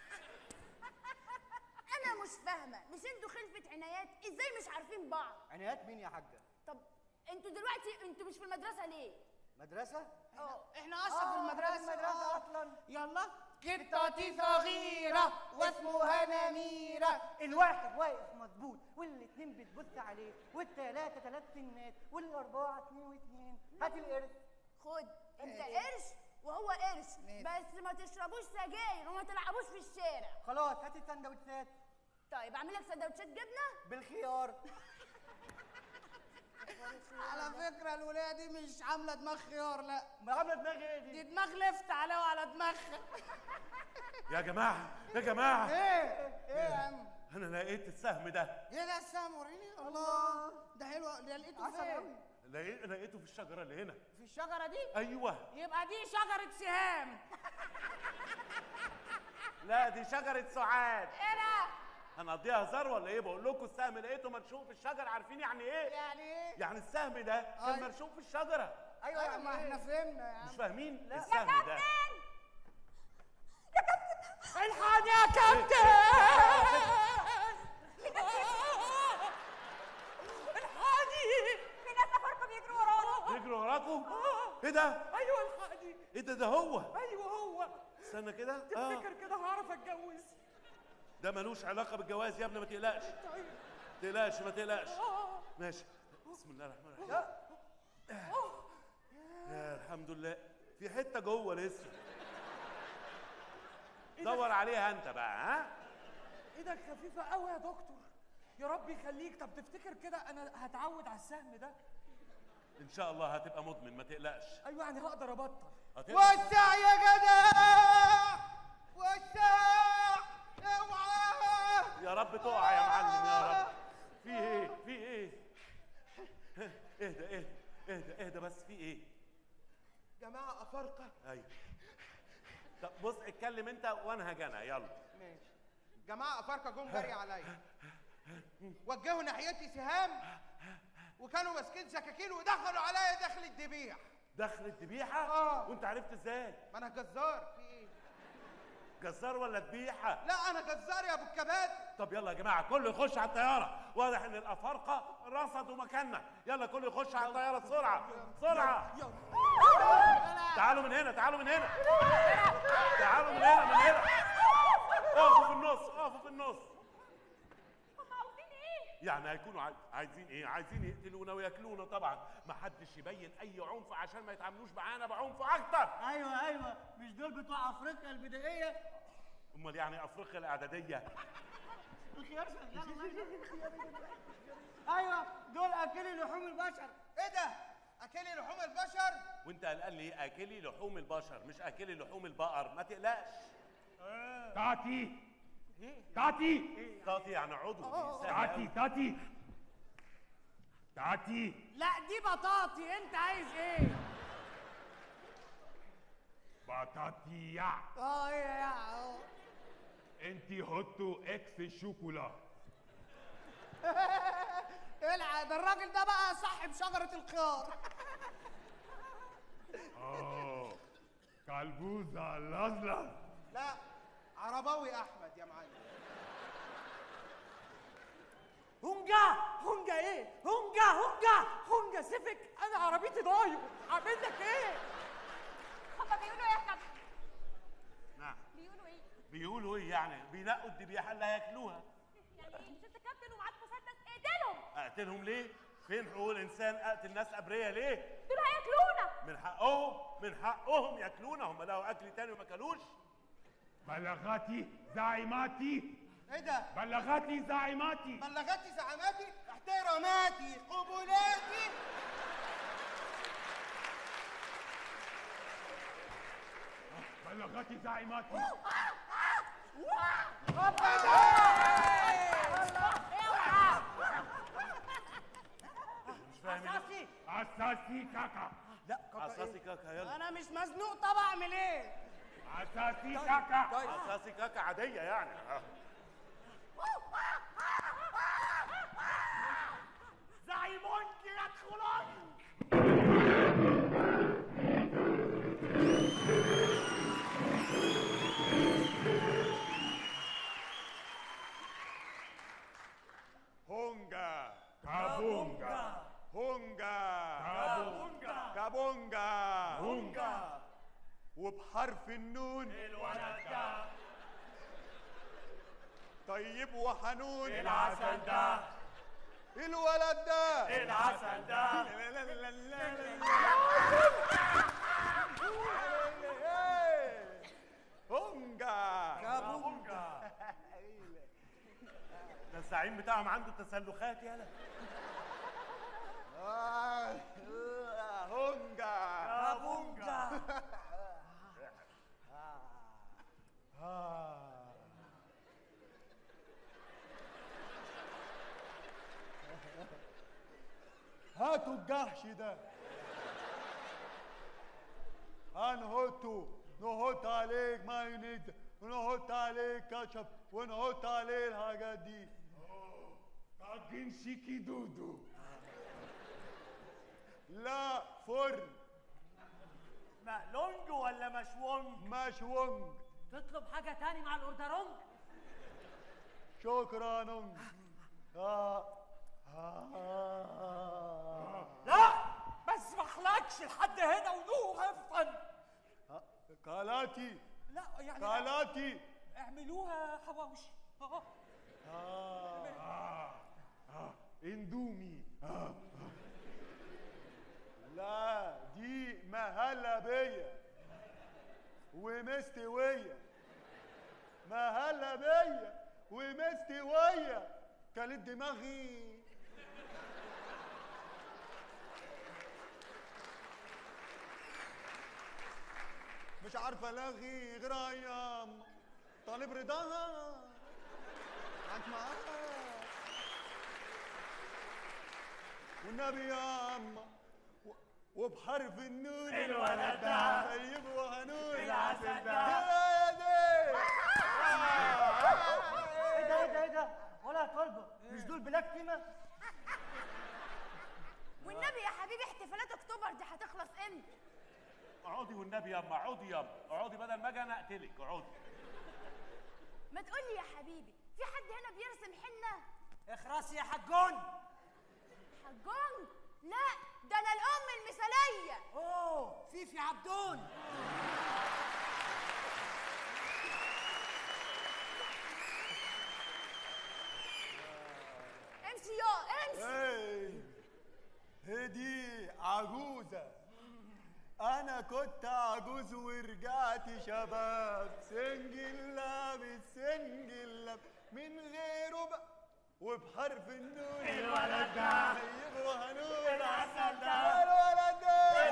انا مش فاهمه مش انتوا خلفة عنايات ازاي مش عارفين بعض عنايات مين يا حاجه طب انتوا دلوقتي انتوا مش في المدرسه ليه مدرسه اه احنا اصلا في آه، المدرسه إحنا في المدرسة آه. أصلاً. يلا قطتي صغيرة واسمها نميرة الواحد واقف مظبوط والاتنين بتبص عليه والتلاتة تلات سنات والأربعة اتنين واتنين هات القرش خد انت قرش وهو قرش بس ما تشربوش سجاير وما تلعبوش في الشارع خلاص هات السندوتشات طيب اعمل لك سندوتشات جبنه بالخيار على فكرة الولاية دي مش عاملة دماغ خيار لا ما عامله دماغي ايه دي دي؟ دماغ لفت عليها وعلى دماغها يا جماعه يا جماعه ايه ايه يا عم انا لقيت السهم ده ايه ده السهم وريني الله ده حلو ده لقيته عسل فين أوي. لقيت- لقيته في الشجره اللي هنا في الشجرة دي ايوه يبقى دي شجرة سهام لا دي شجره سعاد ايه ده هنقضيها هزار ولا ايه بقول لكم السهم لقيته مرشوق في الشجره عارفين يعني ايه يعني ايه يعني السهم ده كان أيوة. مرشوق في الشجره ايوه ايوه ما احنا فهمنا يا مش عم فاهمين يا السهم ده كابتن الحقني يا كابتن الحقني في ناس افارقه بيجروا ورانا يجروا وراكم ايه ده ايوه الحقني ايه ده ده هو ايوه هو استنى كده اه تفتكر كده هعرف اتجوز ده ملوش علاقه بالجواز يا ابني ما تقلقش طيب تقلقش ما تقلقش اه ماشي بسم الله الرحمن الرحيم يا الحمد لله في حته جوه لسه دور عليها انت بقى ها ايدك خفيفه قوي يا دكتور يا رب يخليك طب تفتكر كده انا هتعود على السهم ده ان شاء الله هتبقى مدمن ما تقلقش ايوه يعني هقدر ابطل هتقدر وسع يا جدع وسع اوعى يا رب تقع يا معلم يا رب في ايه في ايه اهدى اهدى اهدى اهدى بس في ايه جماعه افارقه ايوه طب بص اتكلم انت وانا هاجي انا يلا ماشي جماعه افارقه جم جري عليا وجهوا ناحيتي سهام وكانوا ماسكين سكاكين ودخلوا عليا داخل الذبيح دخل الذبيحه آه. وانت عرفت ازاي ما انا جزار في ايه جزار ولا ذبيحه لا انا جزار يا ابو الكباتن طب يلا يا جماعه كله يخش على الطياره واضح ان الافارقه رصدوا مكاننا يلا كله يخش على الطياره بسرعه بسرعه تعالوا من هنا تعالوا من هنا تعالوا من هنا من هنا اقفوا في النص اقفوا في النص هم عاوزين ايه يعني هيكونوا عاي- عايزين ايه عايزين يقتلونا وياكلونا طبعا ما حدش يبين اي عنف عشان ما يتعاملوش معانا بعنف اكتر ايوه ايوه مش دول بتوع افريقيا البدائيه امال يعني افريقيا الاعداديه الخيار شغال الله يجزاك. ايوه دول اكلي لحوم البشر ايه ده اكلي لحوم البشر وانت قال لي اكلي لحوم البشر مش اكلي لحوم البقر ما تقلقش تاتي تاتي تاتي يعني عضو دي سهلة تاتي أوي. تاتي تاتي لا دي بطاطي انت عايز ايه بطاطي يا اه يا يا اه. انت هوتو اكس شوكولا العب ده الراجل ده بقى صاحب شجرة الخيار اه كلبوزة لازلز لا عرباوي احمد يا معلم هونجا هونجا ايه هونجا هونجا هونجا سيفك انا عربيتي ضايع اعمل لك ايه هم بيقولوا ايه يا كابتن نعم بيقولوا ايه بيقولوا ايه يعني بينقوا الذبيحه اللي هياكلوها يعني ايه مش انت كابتن ومعاك مسدس اقتلهم اقتلهم ليه فين حقوق الانسان اقتل ناس ابرياء ليه دول هياكلونا من حقهم من حقهم ياكلونا هم لقوا اكل تاني وما كلوش بلغاتي زعيماتي ايه ده بلغاتي زعيماتي بلغتي زعاماتي احتراماتي قبولاتي بلغاتي زعيماتي مش فاهم إيه؟ اساسي كاكا اساسي كاكا يلا انا مش مزنوق طب اعمل ايه اساسي كاكا اساسي كاكا عاديه يعني آه. زي مونكي يدخلون هونجا كابونجا هونجا كابونجا كابونجا هونجا وبحرف النون الولد ده طيب وحنون العسل ده الولد ده العسل ده هونجا كابونجا ده الزعيم بتاعهم عنده تسلخات يالا آه، آه، هونجا كابونجا هاتوا الجحش ده هنحطه نحط عليه مايونيز ونحط عليه كاتشب ونحط عليه الحاجات دي طاجن شيكي دودو لا فرن مقلونج ولا مشونج مشونج تطلب حاجه تاني مع الاوردرونج شكرا نونج آه. آه. لا ما اسمحلكش لحد هنا ونو هفن كالاتي لا يعني كالاتي اعملوها حواوشي اه آه. آه. آه. اندومي آه. لا دي مهلبية ومستوية مهلبية ومستوية كانت دماغي مش عارفة الاغي غير ايام طالب رضاها قعدت معاها والنبي ياما و- وبحرف النون الولد ده طيب وهنون العسل ده. يا دي ايه ده ايه ده ايه ده ولا يا طلبه مش دول بلاك تيما والنبي يا حبيبي احتفالات اكتوبر دي هتخلص امتى اقعدي والنبي ياما اقعدي ياما اقعدي بدل ما اجي انا اقتلك اقعدي ما تقولي يا حبيبي في حد هنا بيرسم حنه اخرسي يا حجون حجون لا ده انا الام المثاليه اوه فيفي عبدون امشي يا امشي ايه هدي عجوزة أنا كنت عجوز ورجعت شباب سنجل لابس سنجل لابس من غيره بقى وبحرف النون الولد ده. طيب وهنون العسل ده. الولد ده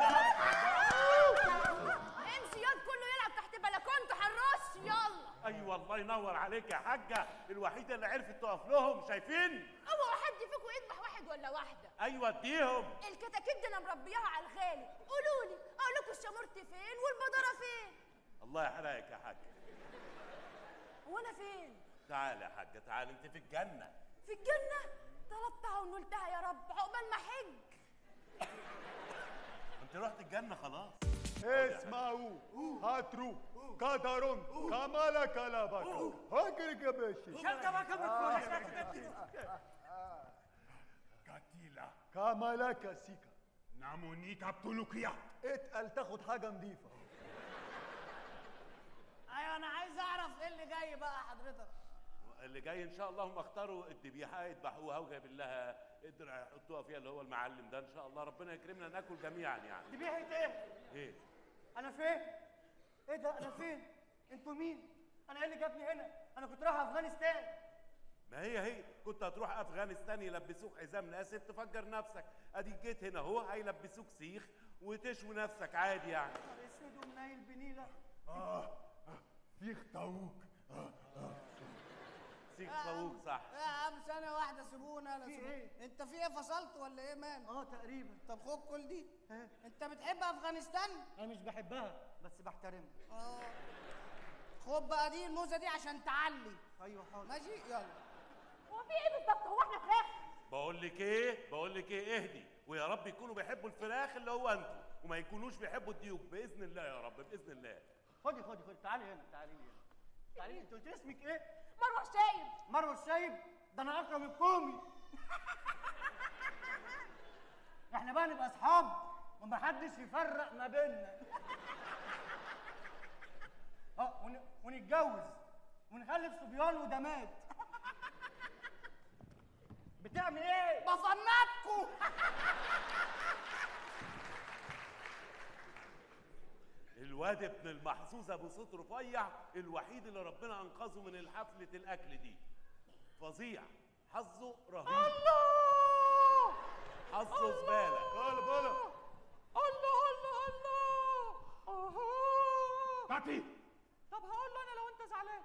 امشي ياض كله يلعب تحت بلكونته حراش يلا ايوه الله ينور عليك يا حاجه الوحيده اللي عرفت تقف لهم شايفين اوعوا حد فيكم يذبح واحد ولا واحده ايوه اديهم الكتاكيت دي انا مربياها على الغالي قولوا لي اقول لكم الشمورت فين والبدره فين الله يحرقك يا حاجه هو انا فين تعالى يا حاجه تعالى انت في الجنه في الجنه طلبتها ونلتها يا رب عقبال ما حج انت رحت الجنه خلاص اسمعوا هاترو قدر كمال كلابك هجرك يا باشا كاتيلا كمالك سيكا ناموني كابتولوكيا اتقل تاخد حاجة نظيفة ايوه انا عايز اعرف ايه اللي جاي بقى حضرتك اللي جاي ان شاء الله هم اختاروا الذبيحه يذبحوها وجايبين لها قدر يحطوها فيها اللي هو المعلم ده ان شاء الله ربنا يكرمنا ناكل جميعا يعني ذبيحه ايه ايه انا فين ايه ده انا فين انتوا مين انا ايه اللي جابني هنا انا كنت رايح افغانستان ما هي هي كنت هتروح افغانستان يلبسوك حزام ناسف تفجر نفسك اديك جيت هنا اهو هيلبسوك سيخ وتشوي نفسك عادي يعني نهار اسود ومنيل بنيله فيخ طاووق سيخ طاووق صح يا عم ثانية واحدة سيبونا انا في سيبونا. إيه؟ انت في ايه فصلت ولا ايه مان؟ اه تقريبا طب خد كل دي ها؟ انت بتحب افغانستان؟ انا مش بحبها بس بحترمها اه خد بقى دي الموزة دي عشان تعلي ايوه حاضر ماشي يلا هو في ايه بالظبط هو احنا فراخ بقول لك ايه بقول لك ايه اهدي ويا رب يكونوا بيحبوا الفراخ اللي هو انتوا وما يكونوش بيحبوا الديوك باذن الله يا رب باذن الله خدي خدي خدي تعالي هنا تعالي هنا تعالي انت قلت لي اسمك ايه مروه شايب مروه الشايب ده انا اكرم الكومي احنا بقى نبقى اصحاب ومحدش يفرق ما بيننا اه ون... ونتجوز ونخلف صبيان ودمات بتعمل ايه؟ بفنطكوا الواد ابن المحظوظ ابو صوت رفيع الوحيد اللي ربنا انقذه من الحفله الاكل دي فظيع حظه رهيب الله حظه زباله قال بلا الله الله الله اهو تاتي طب هقول له انا لو انت زعلان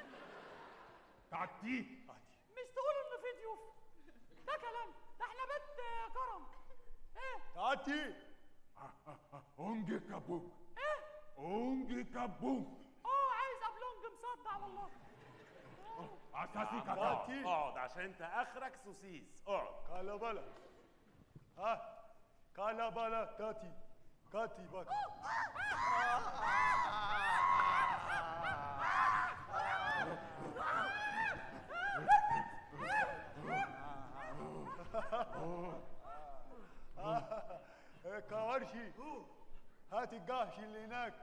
تاتي مش تقول انه في ضيوف ده كلام ده احنا بيت كرم ايه تعتي اونجي كابوك ايه اونجي كابوك اه عايز ابلونج مصدع والله اساسي كاتا اقعد اقعد عشان انت اخرك سوسيس اقعد قال بلا ها قال بلا تاتي كاتي بك كوارشي هات الجهش اللي هناك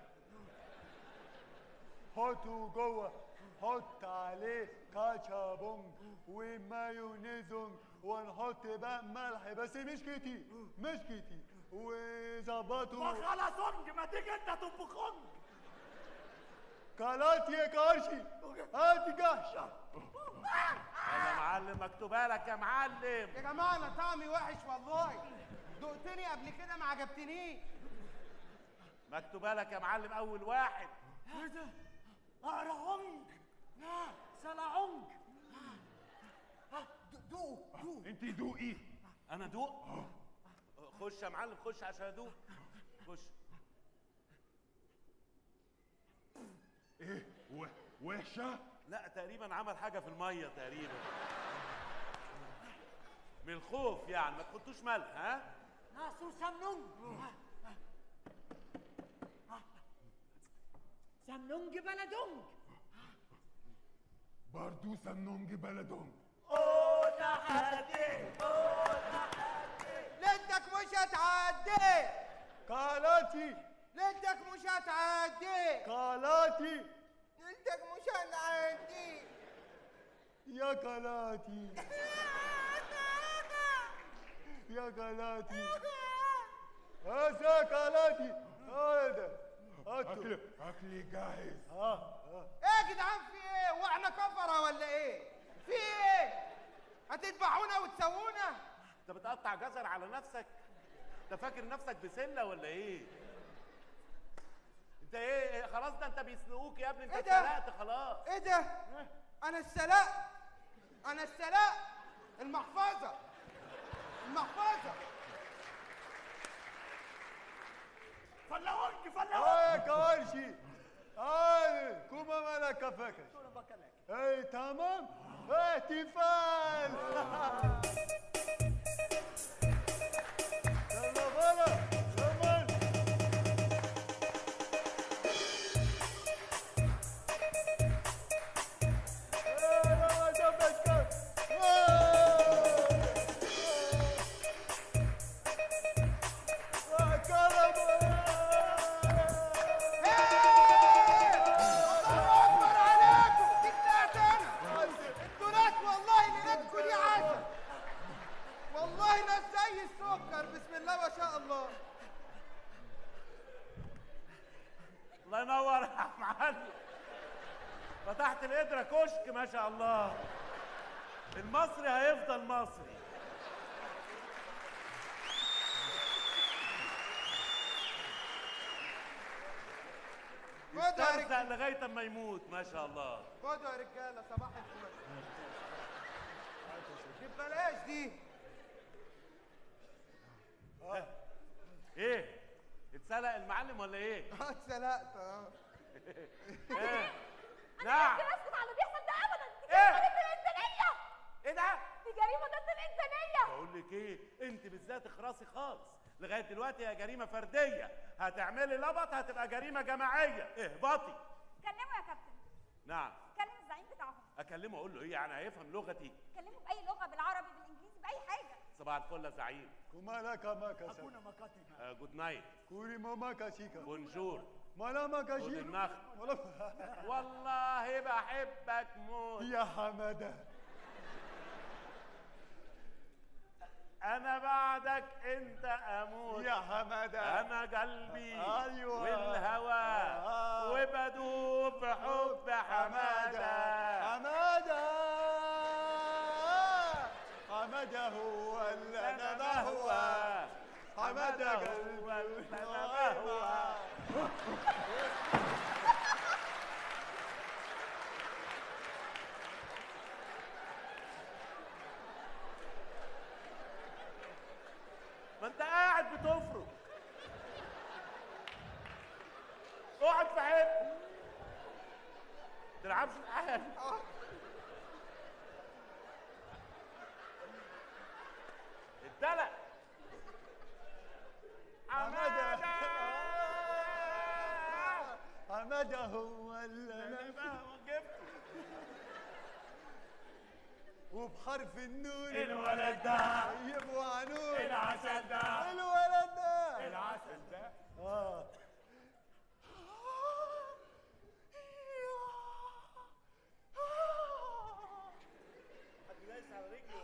حطه جوه حط عليه كاتشابونج ومايونيزونج ونحط بقى ملح بس مش كتير مش كتير وظبطه خلاص أنج ما تيجي انت تطبخونج كالات يا كارشي هات جهش يلا معلم مكتوبه لك يا معلم يا جماعه انا طعمي وحش والله دقتني قبل كده ما عجبتنيش مكتوبه لك يا معلم اول واحد ايه ده؟ اقرعونج سلعونج دوق دوق انت دوقي انا ادوق خش يا معلم خش عشان ادوق خش ايه و- وحشه لا تقريبا عمل حاجه في الميه تقريبا من الخوف يعني ما تحطوش ملح ها ناسو سمنونج سمنونج بلدونج برضو سمنونج بلدهم ليلتك مش هتعدي خالاتي ليلتك مش هتعدي خالاتي ليلتك مش هتعدي يا خالاتي يا خالاتي هذا خالاتي هذا اكل اكلي جاهز اه اه ايه يا جدعان في ايه واحنا كفره ولا ايه في ايه هتذبحونا وتسوونا انت بتقطع جزر على نفسك انت فاكر نفسك بسله ولا ايه انت ايه إيه، خلاص ده انت بيسلقوك يا ابني انت إيه ده؟ اتسلقت خلاص ايه ده انا السلاق انا السلاق المحفظه المحفظه فلاونج فلاونج اه كوارشي اه كوما مالا كفاكش اي تمام احتفال يلا بلا زمان يلا دبك الله اكبر عليكم دي بتاعت انا التراث والله ليلتكم دي عسل والله ناس زي السكر بسم الله ما شاء الله الله ينور يا معلم فتحت القدرة كشك ما شاء الله المصري هيفضل مصري خدوا يا يسترزق رجاله لغاية اما يموت ما شاء الله خدوا يا رجاله صباح الفل دي ببلاش دي ايه اتسلق المعلم ولا ايه؟ اه اتسلقت اه ايه؟ نعم ممكن اسكت على اللي بيحصل ده ابدا دي إيه؟ جريمه ضد الانسانيه ايه ده؟ دي جريمه ضد الانسانيه بقول لك ايه انت بالذات اخرسي خالص لغايه دلوقتي هي جريمه فرديه هتعملي لبط هتبقى جريمه جماعيه اهبطي كلموا يا كابتن نعم كلم الزعيم بتاعهم اكلمه اقول له ايه يعني هيفهم لغتي كلموا باي لغه بالعربي بالانجليزي باي حاجه صباح الفل يا زعيم كمالا كما كسا اكونا مكاتب آه جود نايت كوري ماما كاشيكا بونجور مالا ما جود كاشي النخل والله بحبك موت يا حماده انا بعدك انت اموت يا حماده انا قلبي أيوة. والهوى آه. وبدوب في حب حماده حماده حماده هو اللي انا بهوى حماده هو قلبي اللي انا بهوى ما انت قاعد بتفرك اقعد في حته تلعبش معايا الدلع حماده حماده حماده هو اللي انا انا بقى جبته وبحرف النون الولد ده يبقوا عنون العسل ده الولد ده العسل ده اه حد دايس على رجلي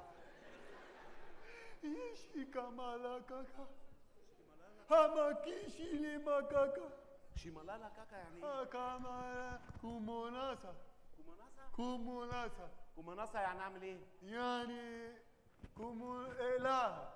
Ishi kamala kaka. Hamakishi lima kaka. شيمالالا كاكا يعني ايه؟ Akamala kumonasa. كوماناسا Kumonasa. كوماناسا يعني اعمل ايه؟ Yani kumu elah.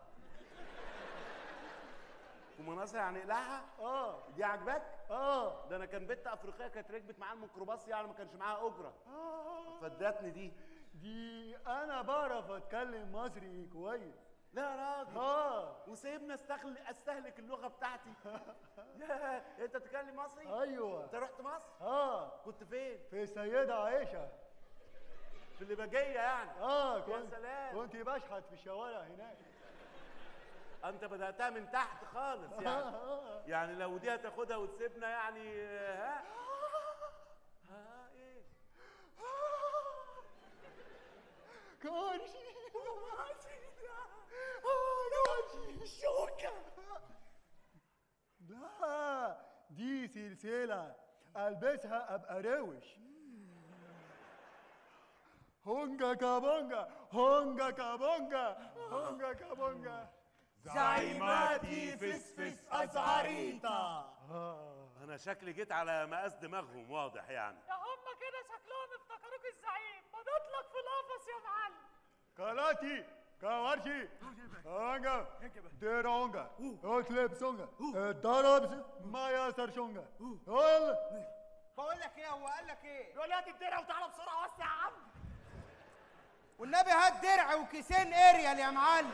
كوماناسا يعني إلهة؟ اه دي عجبك؟ اه ده انا كان بنت افريقيه كانت ركبت معاها الميكروباص يعني ما كانش معاها اجره آه. فادتني دي دي انا بعرف اتكلم مصري كويس لا يا راجل اه وسايبني استغل استهلك اللغه بتاعتي يا انت بتتكلم مصري ايوه انت رحت مصر اه كنت فين في السيدة عائشة في الليباجيه يعني اه يا كنت سلام كنت بشحت في الشوارع هناك انت بداتها من تحت خالص يعني يعني لو دي هتاخدها وتسيبنا يعني ها ها ايه كارشي شوكة لا دي سلسلة البسها ابقى روش هونجا كابونجا هونجا كابونجا هونجا كابونجا زعيماتي فسفس أزعريطة انا شكلي جيت على مقاس دماغهم واضح يعني ده هم كده شكلهم افتكروك الزعيم مضيت في القفص يا معلم كالاتي كاورشي هونجا ديرونجا اطلب سونجا ضرب ما ياسر شونجا يلا بقول لك ايه هو قال لك ايه يقول لي هات الدرع وتعالى بسرعة وسع يا عم والنبي هات درع وكيسين اريال يا معلم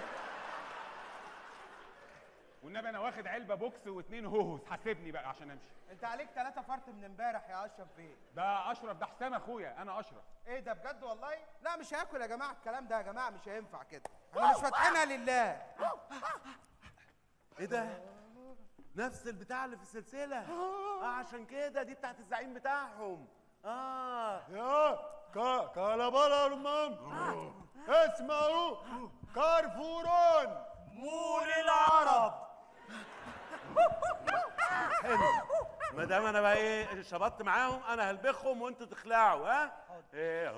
والنبي انا واخد علبه بوكس واتنين هوهوس حاسبني بقى عشان امشي انت عليك ثلاثة فرط من امبارح يا اشرف بيه ده اشرف ده حسام اخويا انا اشرف ايه ده بجد والله لا مش هاكل يا جماعه الكلام ده يا جماعه مش هينفع كده احنا مش فاتحينها لله ايه ده نفس البتاع اللي في السلسله اه عشان كده دي بتاعت الزعيم بتاعهم اه يا كا كالابالا رمان اسمعوا كارفورون مول العرب حلو ما دام انا بقى ايه شبطت معاهم انا هلبخهم وانتوا تخلعوا ها ايه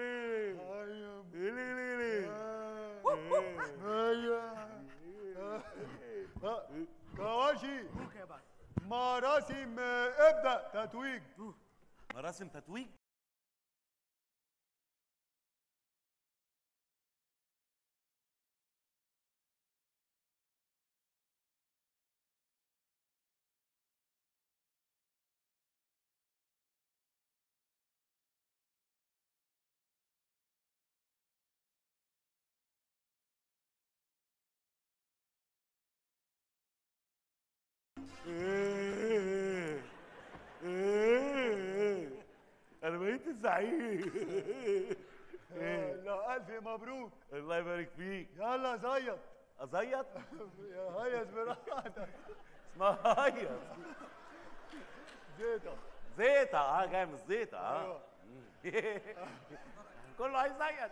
كواشي مراسم ابدا تتويج مراسم تتويج ايه ايه انا بقيت الزعيم لا الف مبروك الله يبارك فيك يلا زيط ازيط يا هيس براحتك اسمها هيص زيطة زيطة اه جاي من الزيطة اه أيوة. كله هيزيط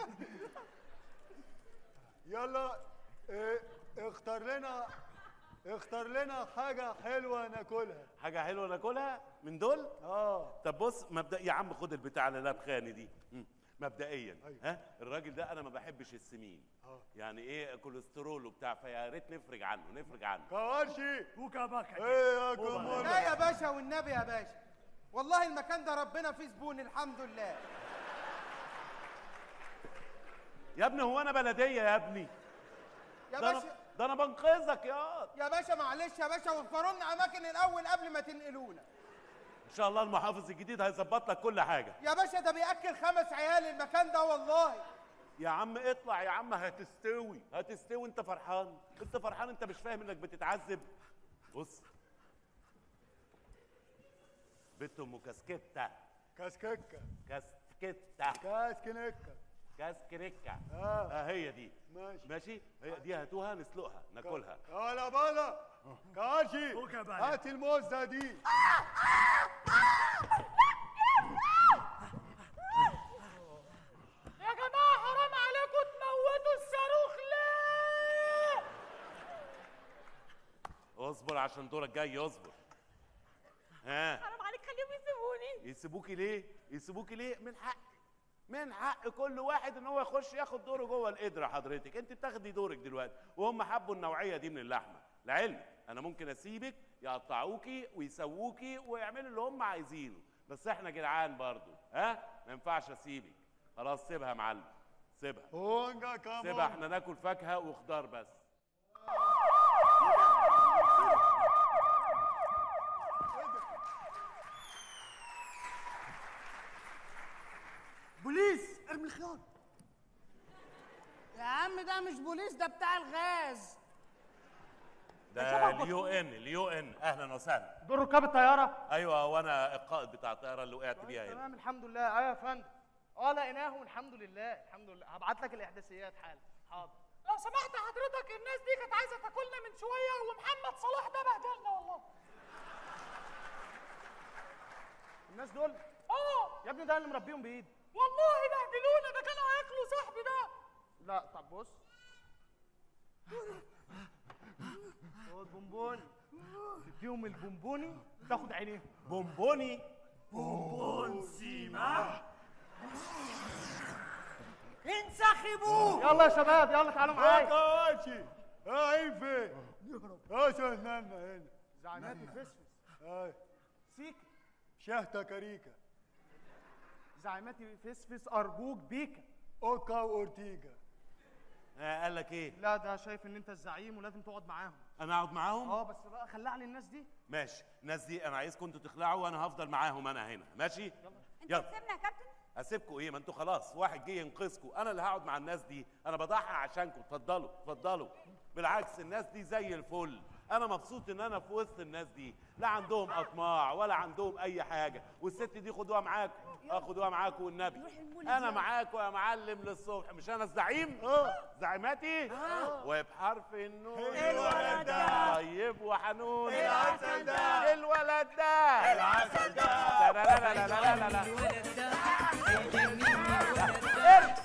يلا اه، اختار لنا اختار لنا حاجة حلوة ناكلها حاجة حلوة ناكلها من دول؟ اه طب بص مبدأ يا عم خد البتاع اللي لابخاني دي مم. مبدئيا ها الراجل ده انا ما بحبش السمين يعني ايه كوليسترول وبتاع فيا ريت نفرج عنه نفرج عنه كواشي بوكا باكا ايه يا لا كمال يا باشا والنبي يا باشا والله المكان ده ربنا فيه زبون الحمد لله يا ابني هو انا بلدية يا ابني يا ده أنا, باشا ده انا بنقذك يا يا باشا معلش يا باشا وفروا لنا اماكن الاول قبل ما تنقلونا ان شاء الله المحافظ الجديد هيظبط لك كل حاجة يا باشا ده بياكل خمس عيال المكان ده والله يا عم اطلع يا عم هتستوي هتستوي انت فرحان انت فرحان انت مش فاهم انك بتتعذب بص بنت ام كاسكيتا كاسكيكا كاسكيتا كاسكنكا كاسكريكا اه اه هي دي ماشي ماشي هي دي هاتوها نسلقها ناكلها يلا بالا كاشي بوكا بالا. هات الموزة دي يا جماعه حرام عليكم تموتوا الصاروخ ليه اصبر عشان دورك جاي اصبر ها حرام عليك خليهم يسيبوني يسيبوكي ليه يسيبوكي ليه من حق من حق كل واحد ان هو يخش ياخد دوره جوه القدره حضرتك انت بتاخدي دورك دلوقتي وهم حبوا النوعيه دي من اللحمه لعلم انا ممكن اسيبك يقطعوكي ويسووكي ويعملوا اللي هم عايزينه بس احنا جدعان برضو ها ما ينفعش اسيبك خلاص سيبها يا معلم سيبها هونجا كمان سيبها احنا ناكل فاكهه وخضار بس بوليس ارمي الخيار يا عم ده مش بوليس ده بتاع الغاز ده اليو ان اليو ان اهلا وسهلا دول ركاب الطياره ايوه وانا القائد بتاع الطياره اللي وقعت بيها هنا تمام الحمد لله ايوه يا فندم اه لقيناهم الحمد لله الحمد لله هبعت لك الاحداثيات حالا حاضر لو سمحت حضرتك الناس دي كانت عايزه تاكلنا من شويه ومحمد صلاح ده بهدلنا والله الناس دول اه يا ابني ده اللي مربيهم بايدي والله بهدلونا ده كانوا هياكلوا صاحبي ده لا طب بص هو البونبوني تديهم البونبوني تاخد عينيهم بونبوني بونبون سيما انسحبوا يلا يا شباب يلا تعالوا معايا كواتشي رايحين فين؟ عشان ننام هنا زعلانات فسفس هاي سيكا شهتة كاريكا زعيماتي فسفس ارجوك بيكا اوكا واورتيجا آه قال لك ايه لا ده شايف ان انت الزعيم ولازم تقعد معاهم انا اقعد معاهم اه بس بقى خلع لي الناس دي ماشي الناس دي انا عايزكم انتوا تخلعوا وانا هفضل معاهم انا هنا ماشي انت يلا تسيبنا يا كابتن اسيبكم ايه ما انتوا خلاص واحد جه ينقذكم انا اللي هقعد مع الناس دي انا بضحي عشانكم اتفضلوا اتفضلوا بالعكس الناس دي زي الفل انا مبسوط ان انا في وسط الناس دي لا عندهم اطماع ولا عندهم اي حاجه والست دي خدوها معاكم اه خدوها معاكم والنبي انا معاكم يا معلم للصبح مش انا الزعيم زعيماتي وبحرف النون الولد ده. طيب وحنون العسل ده. الولد ده العسل ده. لا لا لا لا لا لا لا الولد ده. ارجع